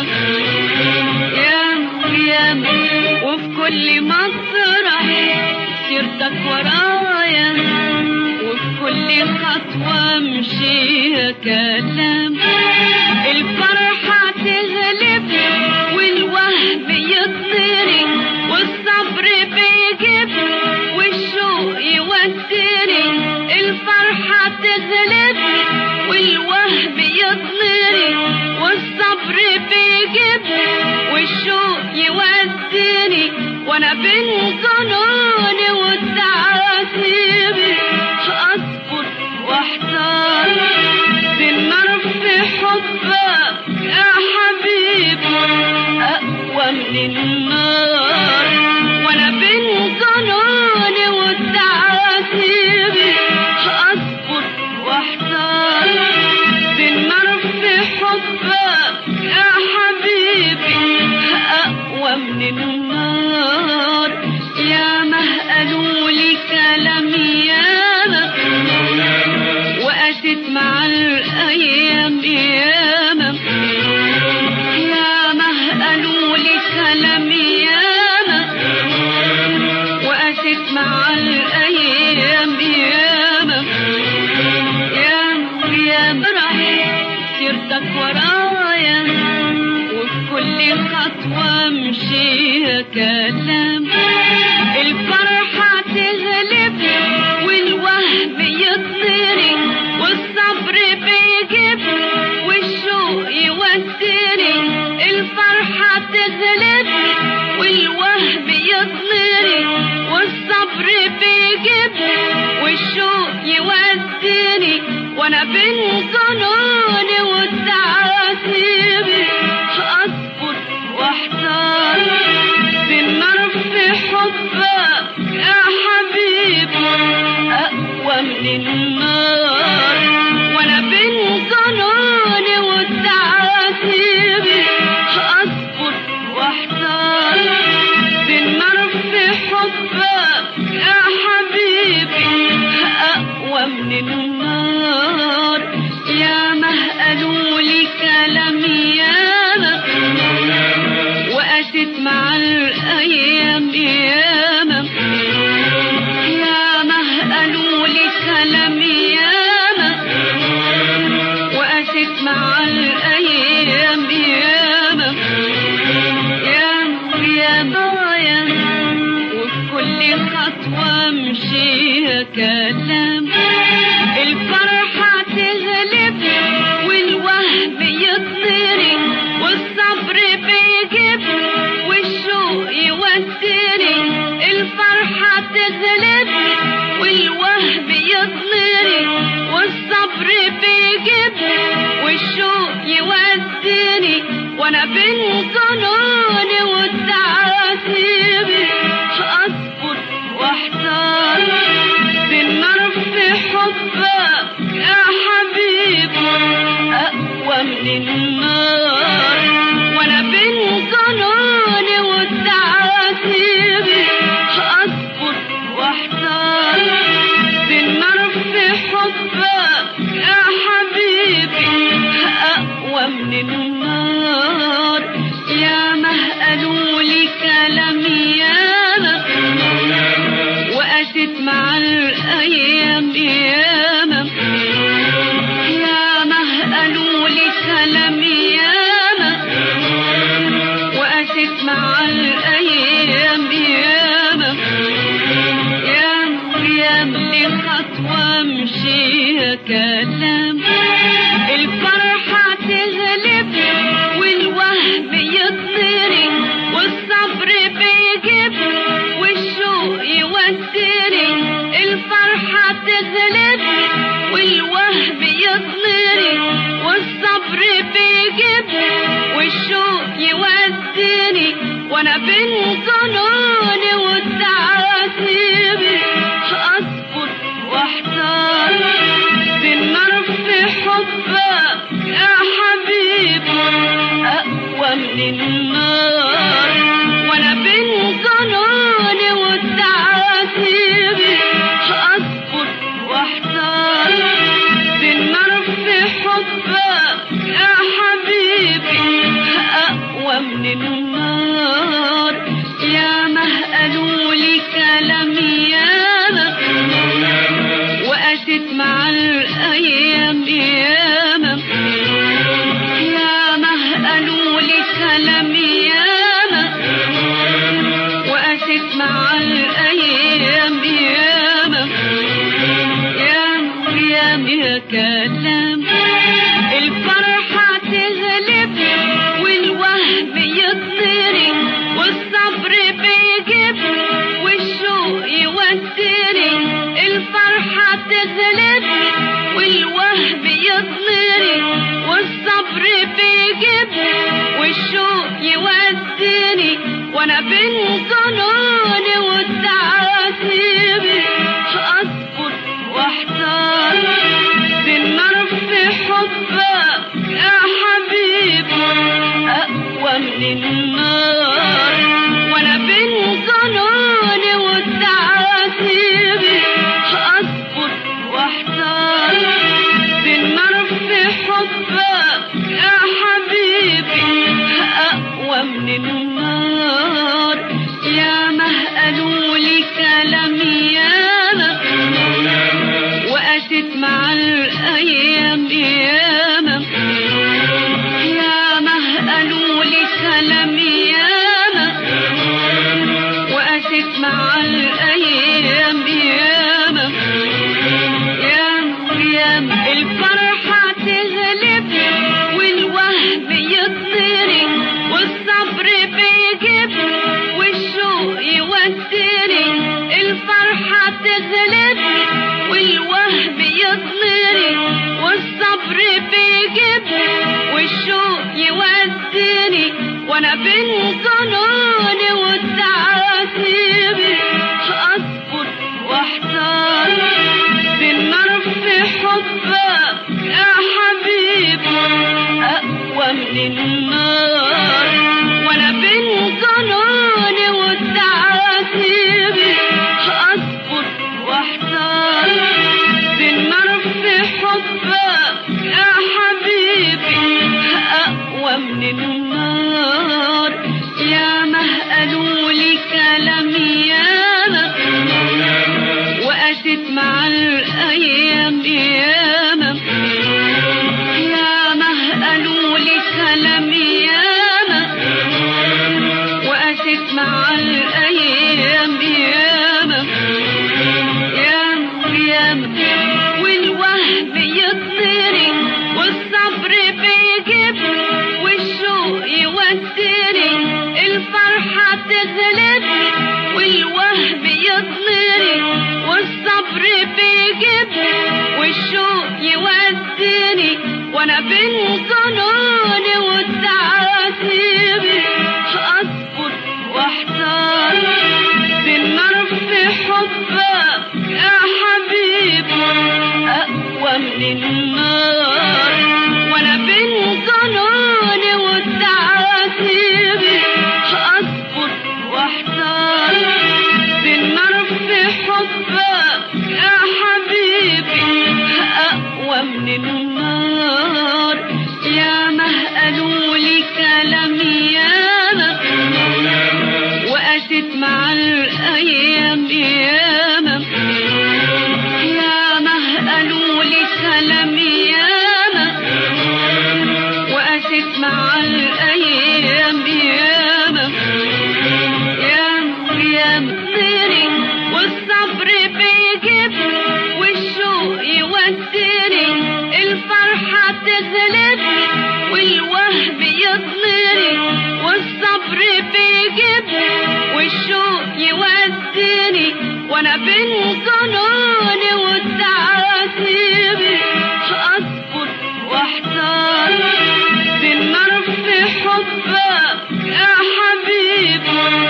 ياما ياما وفي كل مطرح سيرتك ورايا وفي كل خطوة مشي كلام الفرحة تغلب والوهب يطيري والصبر بيجيب والشوق يوديني الفرحة تغلب والوهب يطيري والصبر بيجيب والشوق يوديني وانا بين ظنوني والتعذيب اصبر واحتار بالنار في حبك يا حبيبي اقوى من النار وانا بين ظنوني والتعذيب اصبر واحتار بالنار في حبك يا حبيبي اقوى من النار يا قالوا لي كلام ياما وقست مع الايام ياما ياما قالوا لي كلام ياما وقست مع الايام ياما ياما ياما راح سيرتك ورايا وفي كل خطوة مشي كلام الفرحة تغلب والوهب يطيري والصبر بيجيب والشوق يوديني الفرحة تغلب والوهب يطيري والصبر بيجيب والشوق يوديني وانا بين ظنوني والتعذيب اصبر واحتار بالنار في حبك يا حبيبي اقوى من النار وانا بين ظنوني والتعذيب اصبر واحتار بالنار في حبك يا حبيبي اقوى من النار يا قالوا لي كلام ياما وقست مع الايام ياما ياما قالوا لي كلام ياما وقست مع الايام ياما ياما ياما ياما وفي كل خطوة مشي كلام الفرحة تغلب والوهب يطيري والصبر بيجيب والشوق يوديني الفرحة تغلب والوهب يطيري والصبر بيجيب والشوق يوديني وانا بين ظنوني والتعذيب اصبر واحتار بالنار في حبك يا حبيبي اقوى من النار وانا بين ظنوني والتعذيب اصبر واحتار بالنار في حبك يا حبيبي اقوى من النار ياما قالوا لي كلام ياما وقست مع الايام ياما ياما قالوا لي كلام ياما وقست مع الايام ياما ياما ياما لخطوة مشي كلام الفرحة تغلب والوهب يطيري والصبر بيجيب والشوق يوديني الفرحة تغلب والوهب يطيري والصبر بيجيب والشوق يوديني وانا بين ظنوني والتعذيب اصبر واحتار بالنار في حبك بيجيبني والشوق يوديني وانا بين ظنوني والتعاتيبي اصبر واحتار بالنار في حبك يا حبيبي اقوى من النار وانا بين ظنوني والتعاتيبي اصبر واحتار بالنار في حبك يا حبيبي اقوى من النار يا قالوا لي كلام ياما وقست مع الايام ياما ياما قالوا لي كلام ياما وقست مع الايام ياما ياما ياما الفرحة تغلبني والوهم يطيري والصبر بيجيبني والشوق يوديني الفرحة تغلبني والوهم يطيري والصبر بيجيبني والشوق يوديني وانا بين ظنوني والتعاتيبي اصبر واحتار بالنار في حبك يا حبيبي اقوى من النار وانا بين ظنوني والتعاتيبي اصبر واحتار بالنار في حبك يا حبيبي اقوى من النار يا قالوا لي كلام ياما وقست مع الايام ياما ياما قالوا لي كلام ياما وقست مع الايام ياما ياما ياما والوهم يطيري والصبر بيجيبني والشوق يوديني الفرحة تغلبني والوهم يطيري والصبر بيجيبني والشوق يوديني وانا بين ظنوني والتعاتيبي اصبر واحتار بالنار في حبك يا حبيبي اقوى من النار وانا بين ظنوني والتعاتيبي اصبر واحتار بالنار في حبك يا حبيبي اقوى من النار يا قالوا لي كلام ياما وقست مع الايام ياما ياما قالوا لي كلام ياما وقست مع الايام ياما ياما ياما طيري والصبر بيجيبني والشوق يوديني الفرحة تغلبني والوهم يطيري والصبر بيجيبني والشوق يوديني وانا بين ظنوني والتعاتيبي اصبر واحتار بالنار في حبك يا حبيبي اقوى من النار وانا بين ظنوني والتعاتيبي اصبر واحتار بالنار في حبك يا حبيبي اقوى من النار يا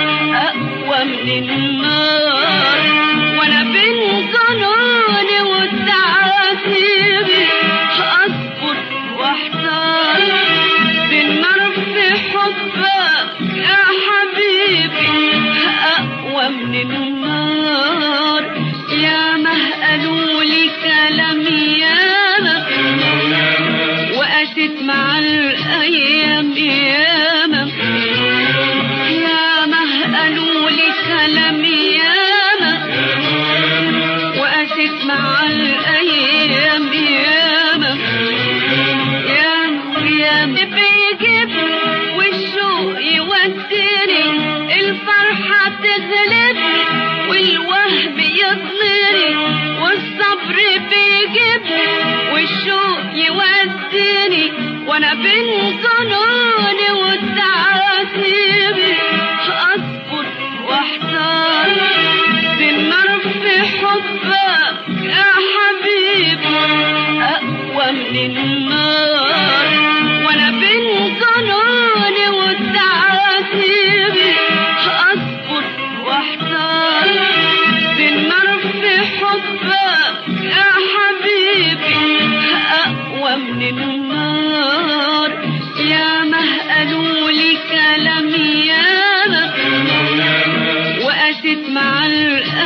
قالوا لي كلام ياما وقست مع الايام ياما ياما قالوا لي كلام ياما وقست مع الايام ياما ياما ياما بيجيبني والشوق يوديني الفرحة تغلبني والوهم يطيري والصبر بيجيبني والشوق يوديني وانا بين ظنوني والتعاتيبي اصبر واحتار بالنار في حبك يا حبيبي اقوى من النار وانا بين ظنوني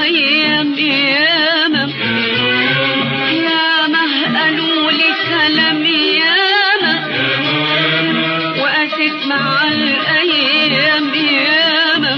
الأيام ياما ياما قالوا لي كلام ياما وقست مع الأيام ياما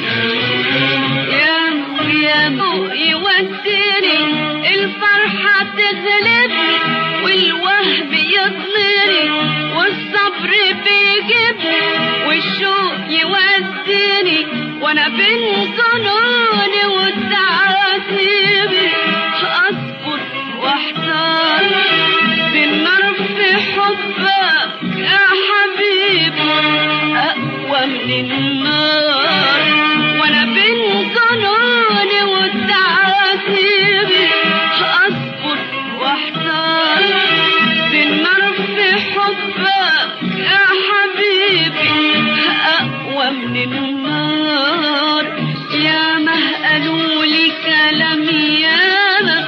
ياما ياما يوديني الفرحة تغلبني والوهب يضلني والصبر بيجيبني والشوق يوديني وانا بين ظنوني والتعاتيبي اصبر واحتار بالنار في حبك يا حبيبي اقوى من النار وانا بين ظنوني والتعاتيبي اصبر واحتار بالنار في حبك يا حبيبي اقوى من النار يا ما قالوا لي كلام ياما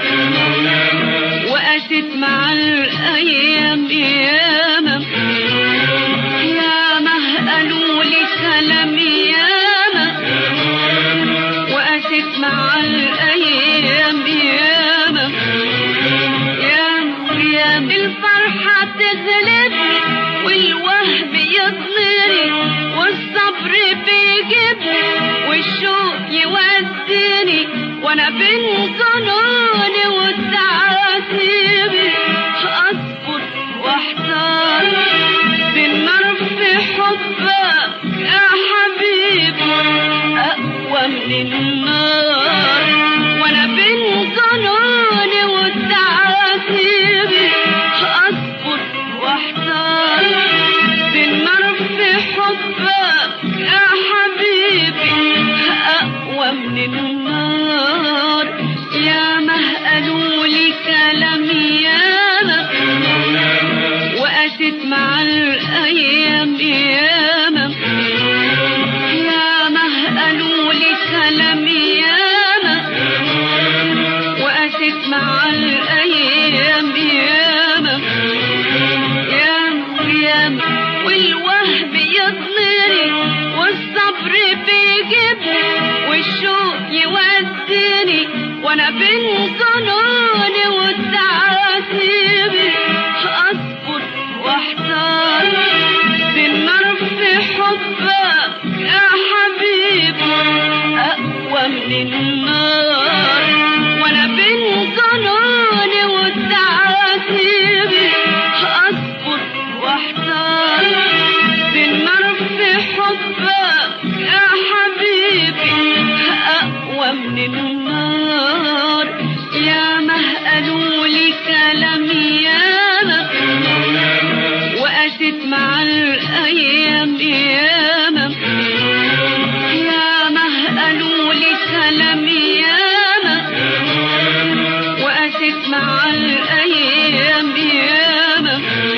وقست مع الايام ياما يا ما قالوا لي كلام ياما وقست مع الايام ياما ياما ياما الفرحة تغلبني والوهب يضلني والصبر بيجيبني والشوق يوديني وانا بين ظنوني والتعاتيبي اصبر واحتار بالنار في حبك يا حبيبي اقوى من النار وانا بين ظنوني والتعاتيبي اصبر واحتار بالنار في حبك يا حبيبي اقوى من النار يا ما قالوا لي كلام ياما وقست مع الايام ياما يا ما قالوا لي كلام ياما وقست مع الايام ياما ياما ياما والوهب يضلني والصبر بيجيبني والشوق يوديني وانا بين ظنوني والتعاتيبي اصبر واحتار بالنار في حبك يا حبيبي اقوى من النار وانا بين ظنوني والتعاتيبي اصبر واحتار بالنار في حبك يا حبيبي اقوى من النار يا ما قالوا لي كلام ياما وقست مع الايام ياما يا ما قالوا لي كلام ياما وقست مع الايام ياما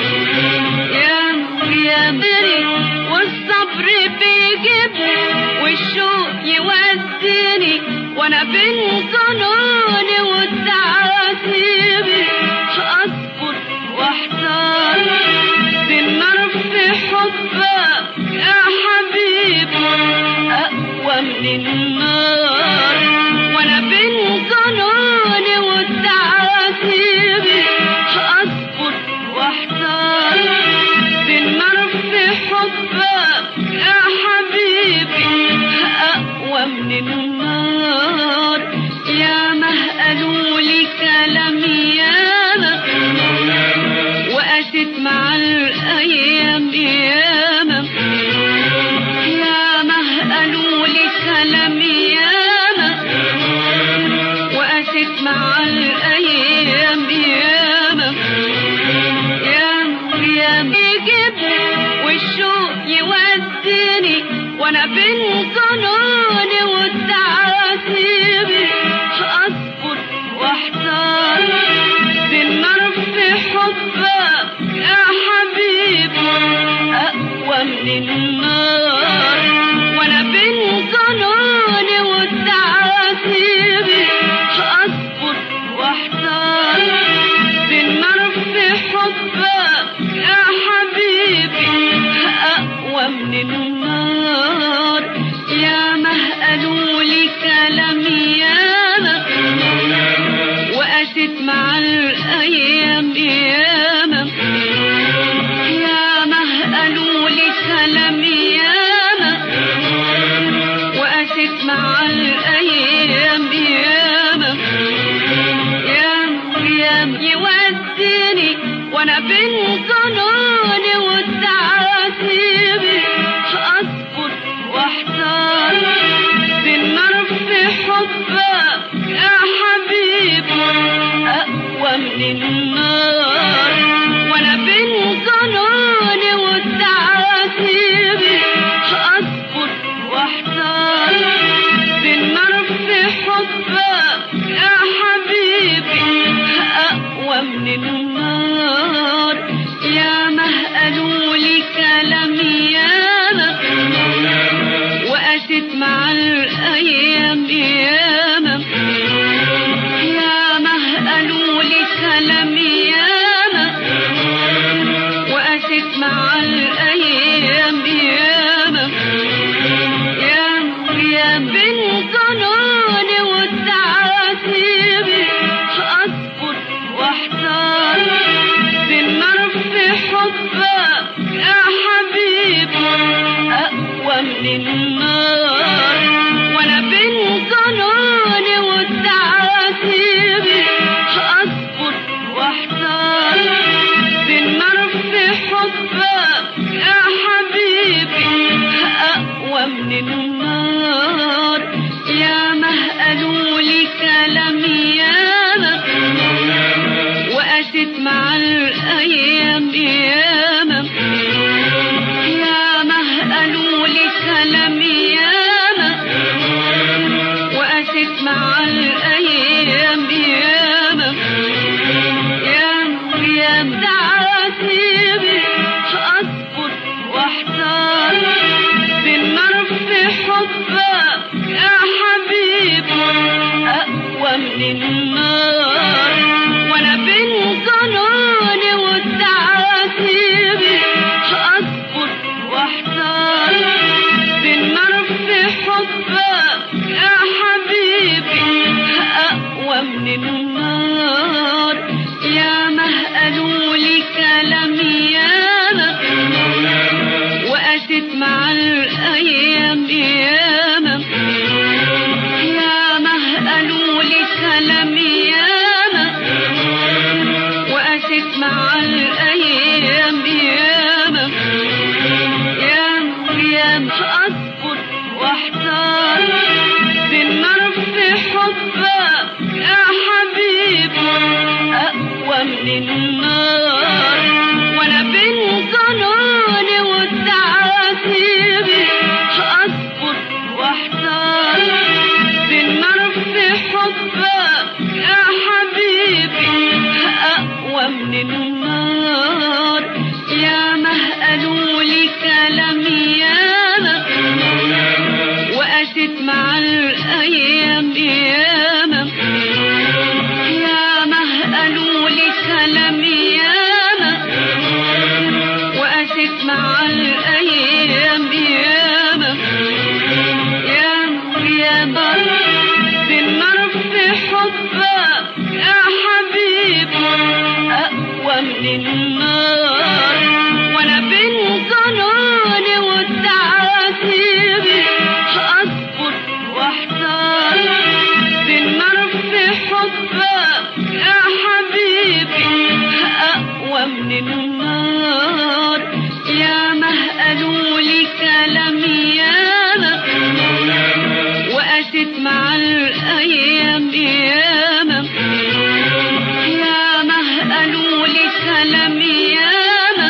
ياما ياما والصبر بيجيبني والشوق يوديني وانا بين ظنوني والتعاتيبي اصبر واحتار بالنار في حبك يا حبيبي اقوى من النار وانا بين ظنوني والتعاتيبي اصبر واحتار بالنار في حبك يا حبيبي اقوى من النار يا ما قالوا لي كلام ياما وقست مع الايام ياما يا ما قالوا لي كلام ياما وقست مع الايام ياما ياما ياما يجيبني والشوق يوديني وانا بين ظنوني والتعاتيبي اصبر واحتار بالنار في حبك يا حبيبي اقوى من النار وانا بين ظنوني والتعاتيبي اصبر واحتار بالنار في حبك يا حبيبي اقوى من النار يا ما قالوا لي كلام ياما الأيام ياما ياما يا بنت نوني والتعاتيب أصبر واحتار بالنار في حبك يا حبيبي أقوى من النار وأنا بنت نوني والتعاتيب أصبر واحتار بالنار في حبك يا حبيبي أقوى من النار يا قالوا لي كلام ياما وقست مع الأيام ياما ياما قالوا لي كلام ياما وقست مع الأيام ياما ياما ياما تعاتيبي أصبر واحتار بالنار في حبك يا حبيبي أقوى من النار وأنا بنت نوني والتعاتيبي أصبر واحتار بالنار في حبك يا حبيبي أقوى من النار يا قالوا لي كلام ياما وقست مع الأيام ياما ياما قالوا لي كلام ياما وقست مع الأيام ياما ياما ياما أصبر واحتار بالنار في حبك يا حبيبي أقوى من النار وأنا بنت نوني والتعاتيبي أصبر واحتار بالنار في حبك يا حبيبي أقوى من النار ياما قالوا لي كلام ياما وقست مع الأيام ياما ياما قالوا لي كلام ياما وقست مع الأيام ياما ياما ياما بالنار في حبك يا حبيبي أقوى من النار وأنا بنت نوني والتعاتيبي أصبر واحتار بالنار في حبك يا حبيبي أقوى من النار ياما قالوا لي كلام ياما وقست مع الأيام ياما ياما قالوا لي كلام ياما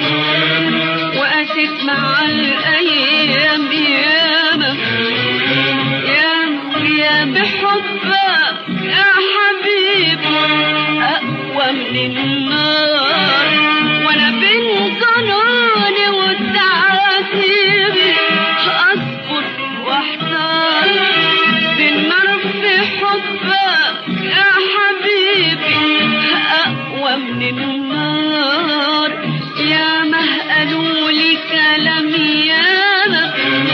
وقست مع الأيام ياما ياما يا بحبك يا حبيبي أقوى من النار وأنا بنت نوني والتعاتيبي أصبر واحتار بالنار في حبك يا حبيبي أقوى من النار ياما قالوا لي كلام ياما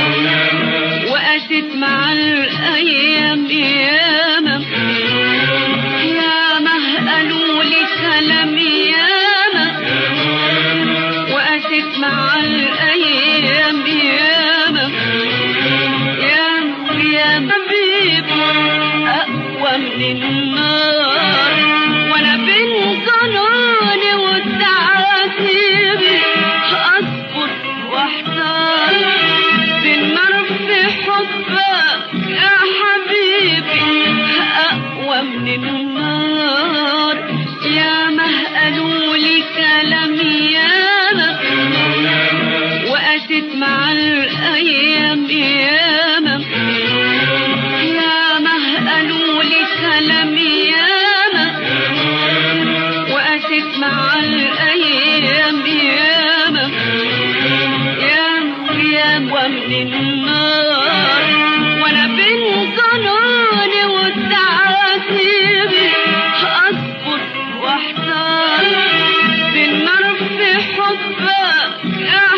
وقست مع الأيام ياما ياما قالوا لي كلام ياما وقست مع الأيام ياما ياما يا حبيبي أقوى من النار وأنا بنت نوني والتعاتيبي أصبر واحتار بالنار في حبك يا حبيبي أقوى من النار ياما قالوا لي كلام ياما وقست مع الأيام ياما ياما قالوا لي كلام ياما وقست مع الأيام ياما ياما ياما من النار وأنا بنت نوني والتعاتيبي أصبر واحتار بالنار في حبك يا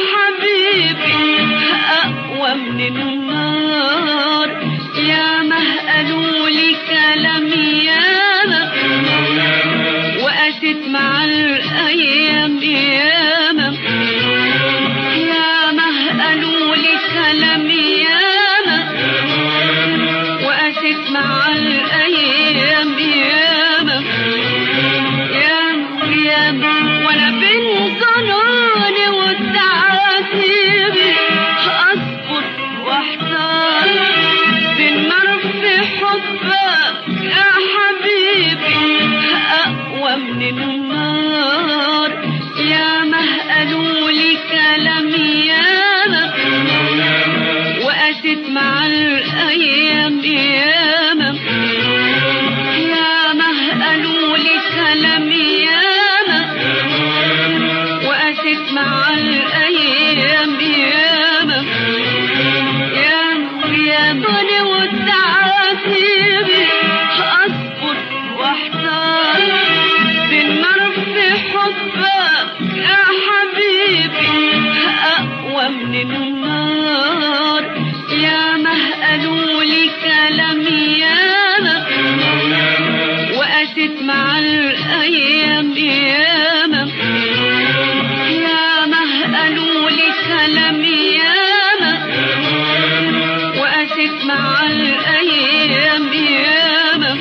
الأيام ياما ياما قالوا لي سلام ياما وقست مع الأيام ياما ياما ياما أنا والتعاتيبي أصبر واحتار بالنار في حبك يا حبيبي أقوى من النار يا ما قالوا لي كلام ياما وقست مع الأيام ياما ياما قالوا لي سلام ياما وقست مع الأيام ياما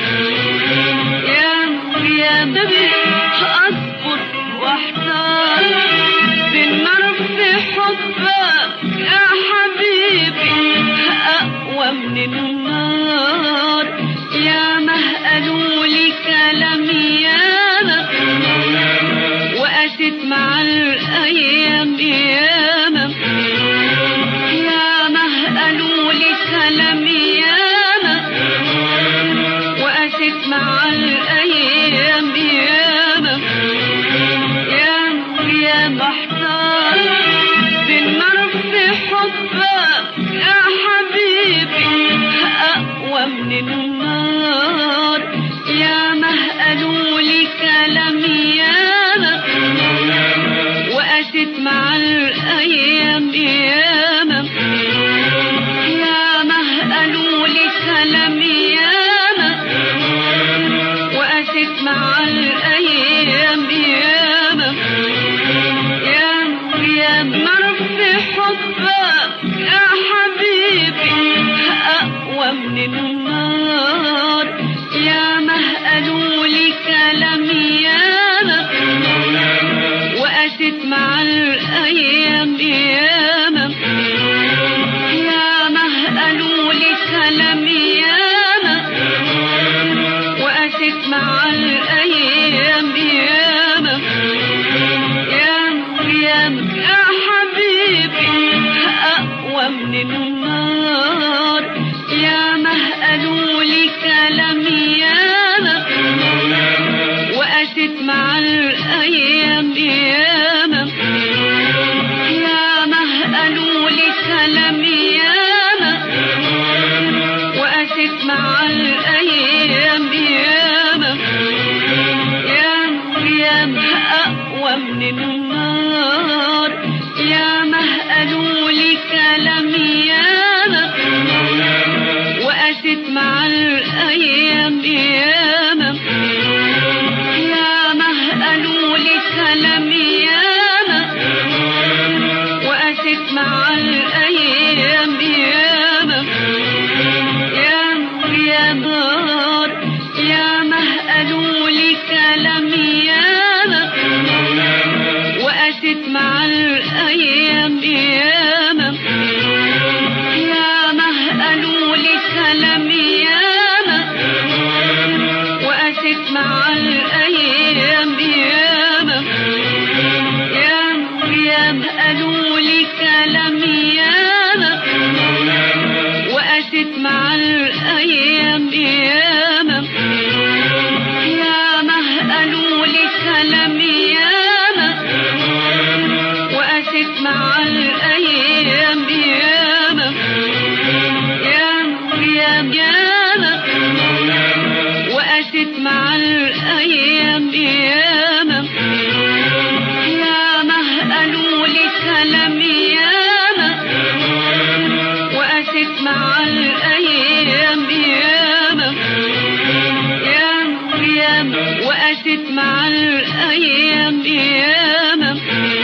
ياما ياما أصبر واحتار بالنار في حبك يا حبيبي أقوى من النار ياما قالوا لي كلام ياما وقست مع الأيام ياما ياما قالوا لي سلام ياما وقست مع الأيام ياما ياما ياما احتار بالنار في حبك يا حبيبي أقوى من النار ياما قالوا لي كلام ياما وقست مع الأيام ياما ياما قالوا لي سلام ياما وقست مع الأيام ياما ياما ياما نار في حبك يا حبيبي أقوى من النار ياما قالوا لي كلام ياما وقست مع الأيام ياما ياما قالوا لي سلام ياما وقست مع الأيام ياما ياما ياما يا حبيبي أقوى من النار ياما قالوا لي كلام ياما وقست مع الأيام ياما ياما قالوا لي سلام ياما وقست مع الأيام ياما ياما ياما أقوى من النار ياما قالوا لي كلام ياما وقست مع الأيام ياما ياما قالوا لي سلام ياما وقست مع الأيام ياما ياما ياما ياما قالوا لي كلام ياما وقست مع الأيام ياما ياما قالوا لي سلام ياما وقست مع الأيام ياما ياما ياما قالوا لي كلام ياما وقست مع الأيام ياما ياما قالوا لي سلام ياما وقست مع الأيام ياما ياما ياما ياما وقست مع الأيام ياما ياما قالوا لي سلام ياما وقست مع الأيام ياما ياما ياما وقست مع الأيام ياما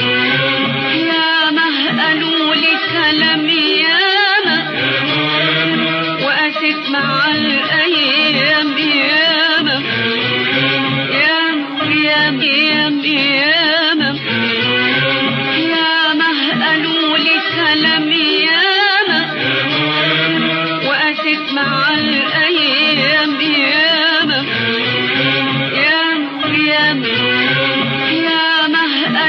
ياما قالوا لي سلام ياما وقست مع الأيام ياما ياما ياما ياما ياما ياما قالوا لي سلام ياما وقست مع الأيام ياما ياما ياما ياما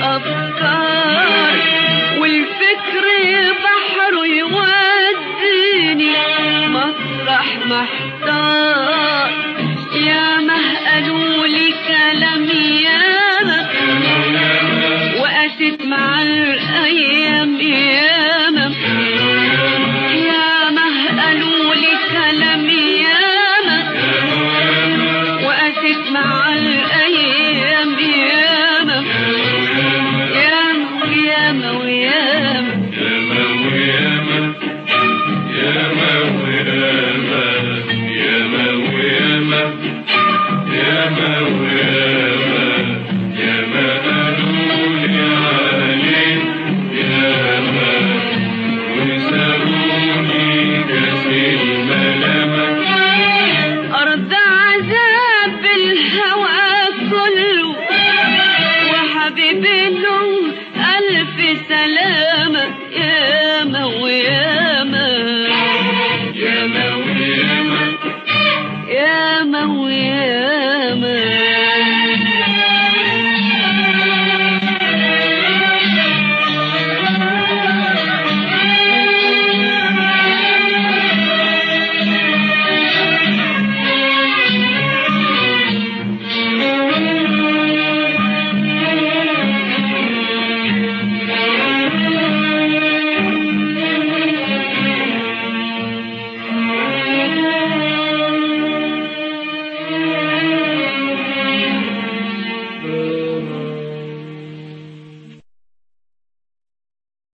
الأفكار والفكر بحر يوديني مطرح محتار يا مه قالوا لي كلام ياما وقست مع الأيام ياما ياما قالوا لي كلام ياما وقست مع الأيام ياما ياما ياما وياما أرض عذاب الهوى كله وحبيبي له ألف سلام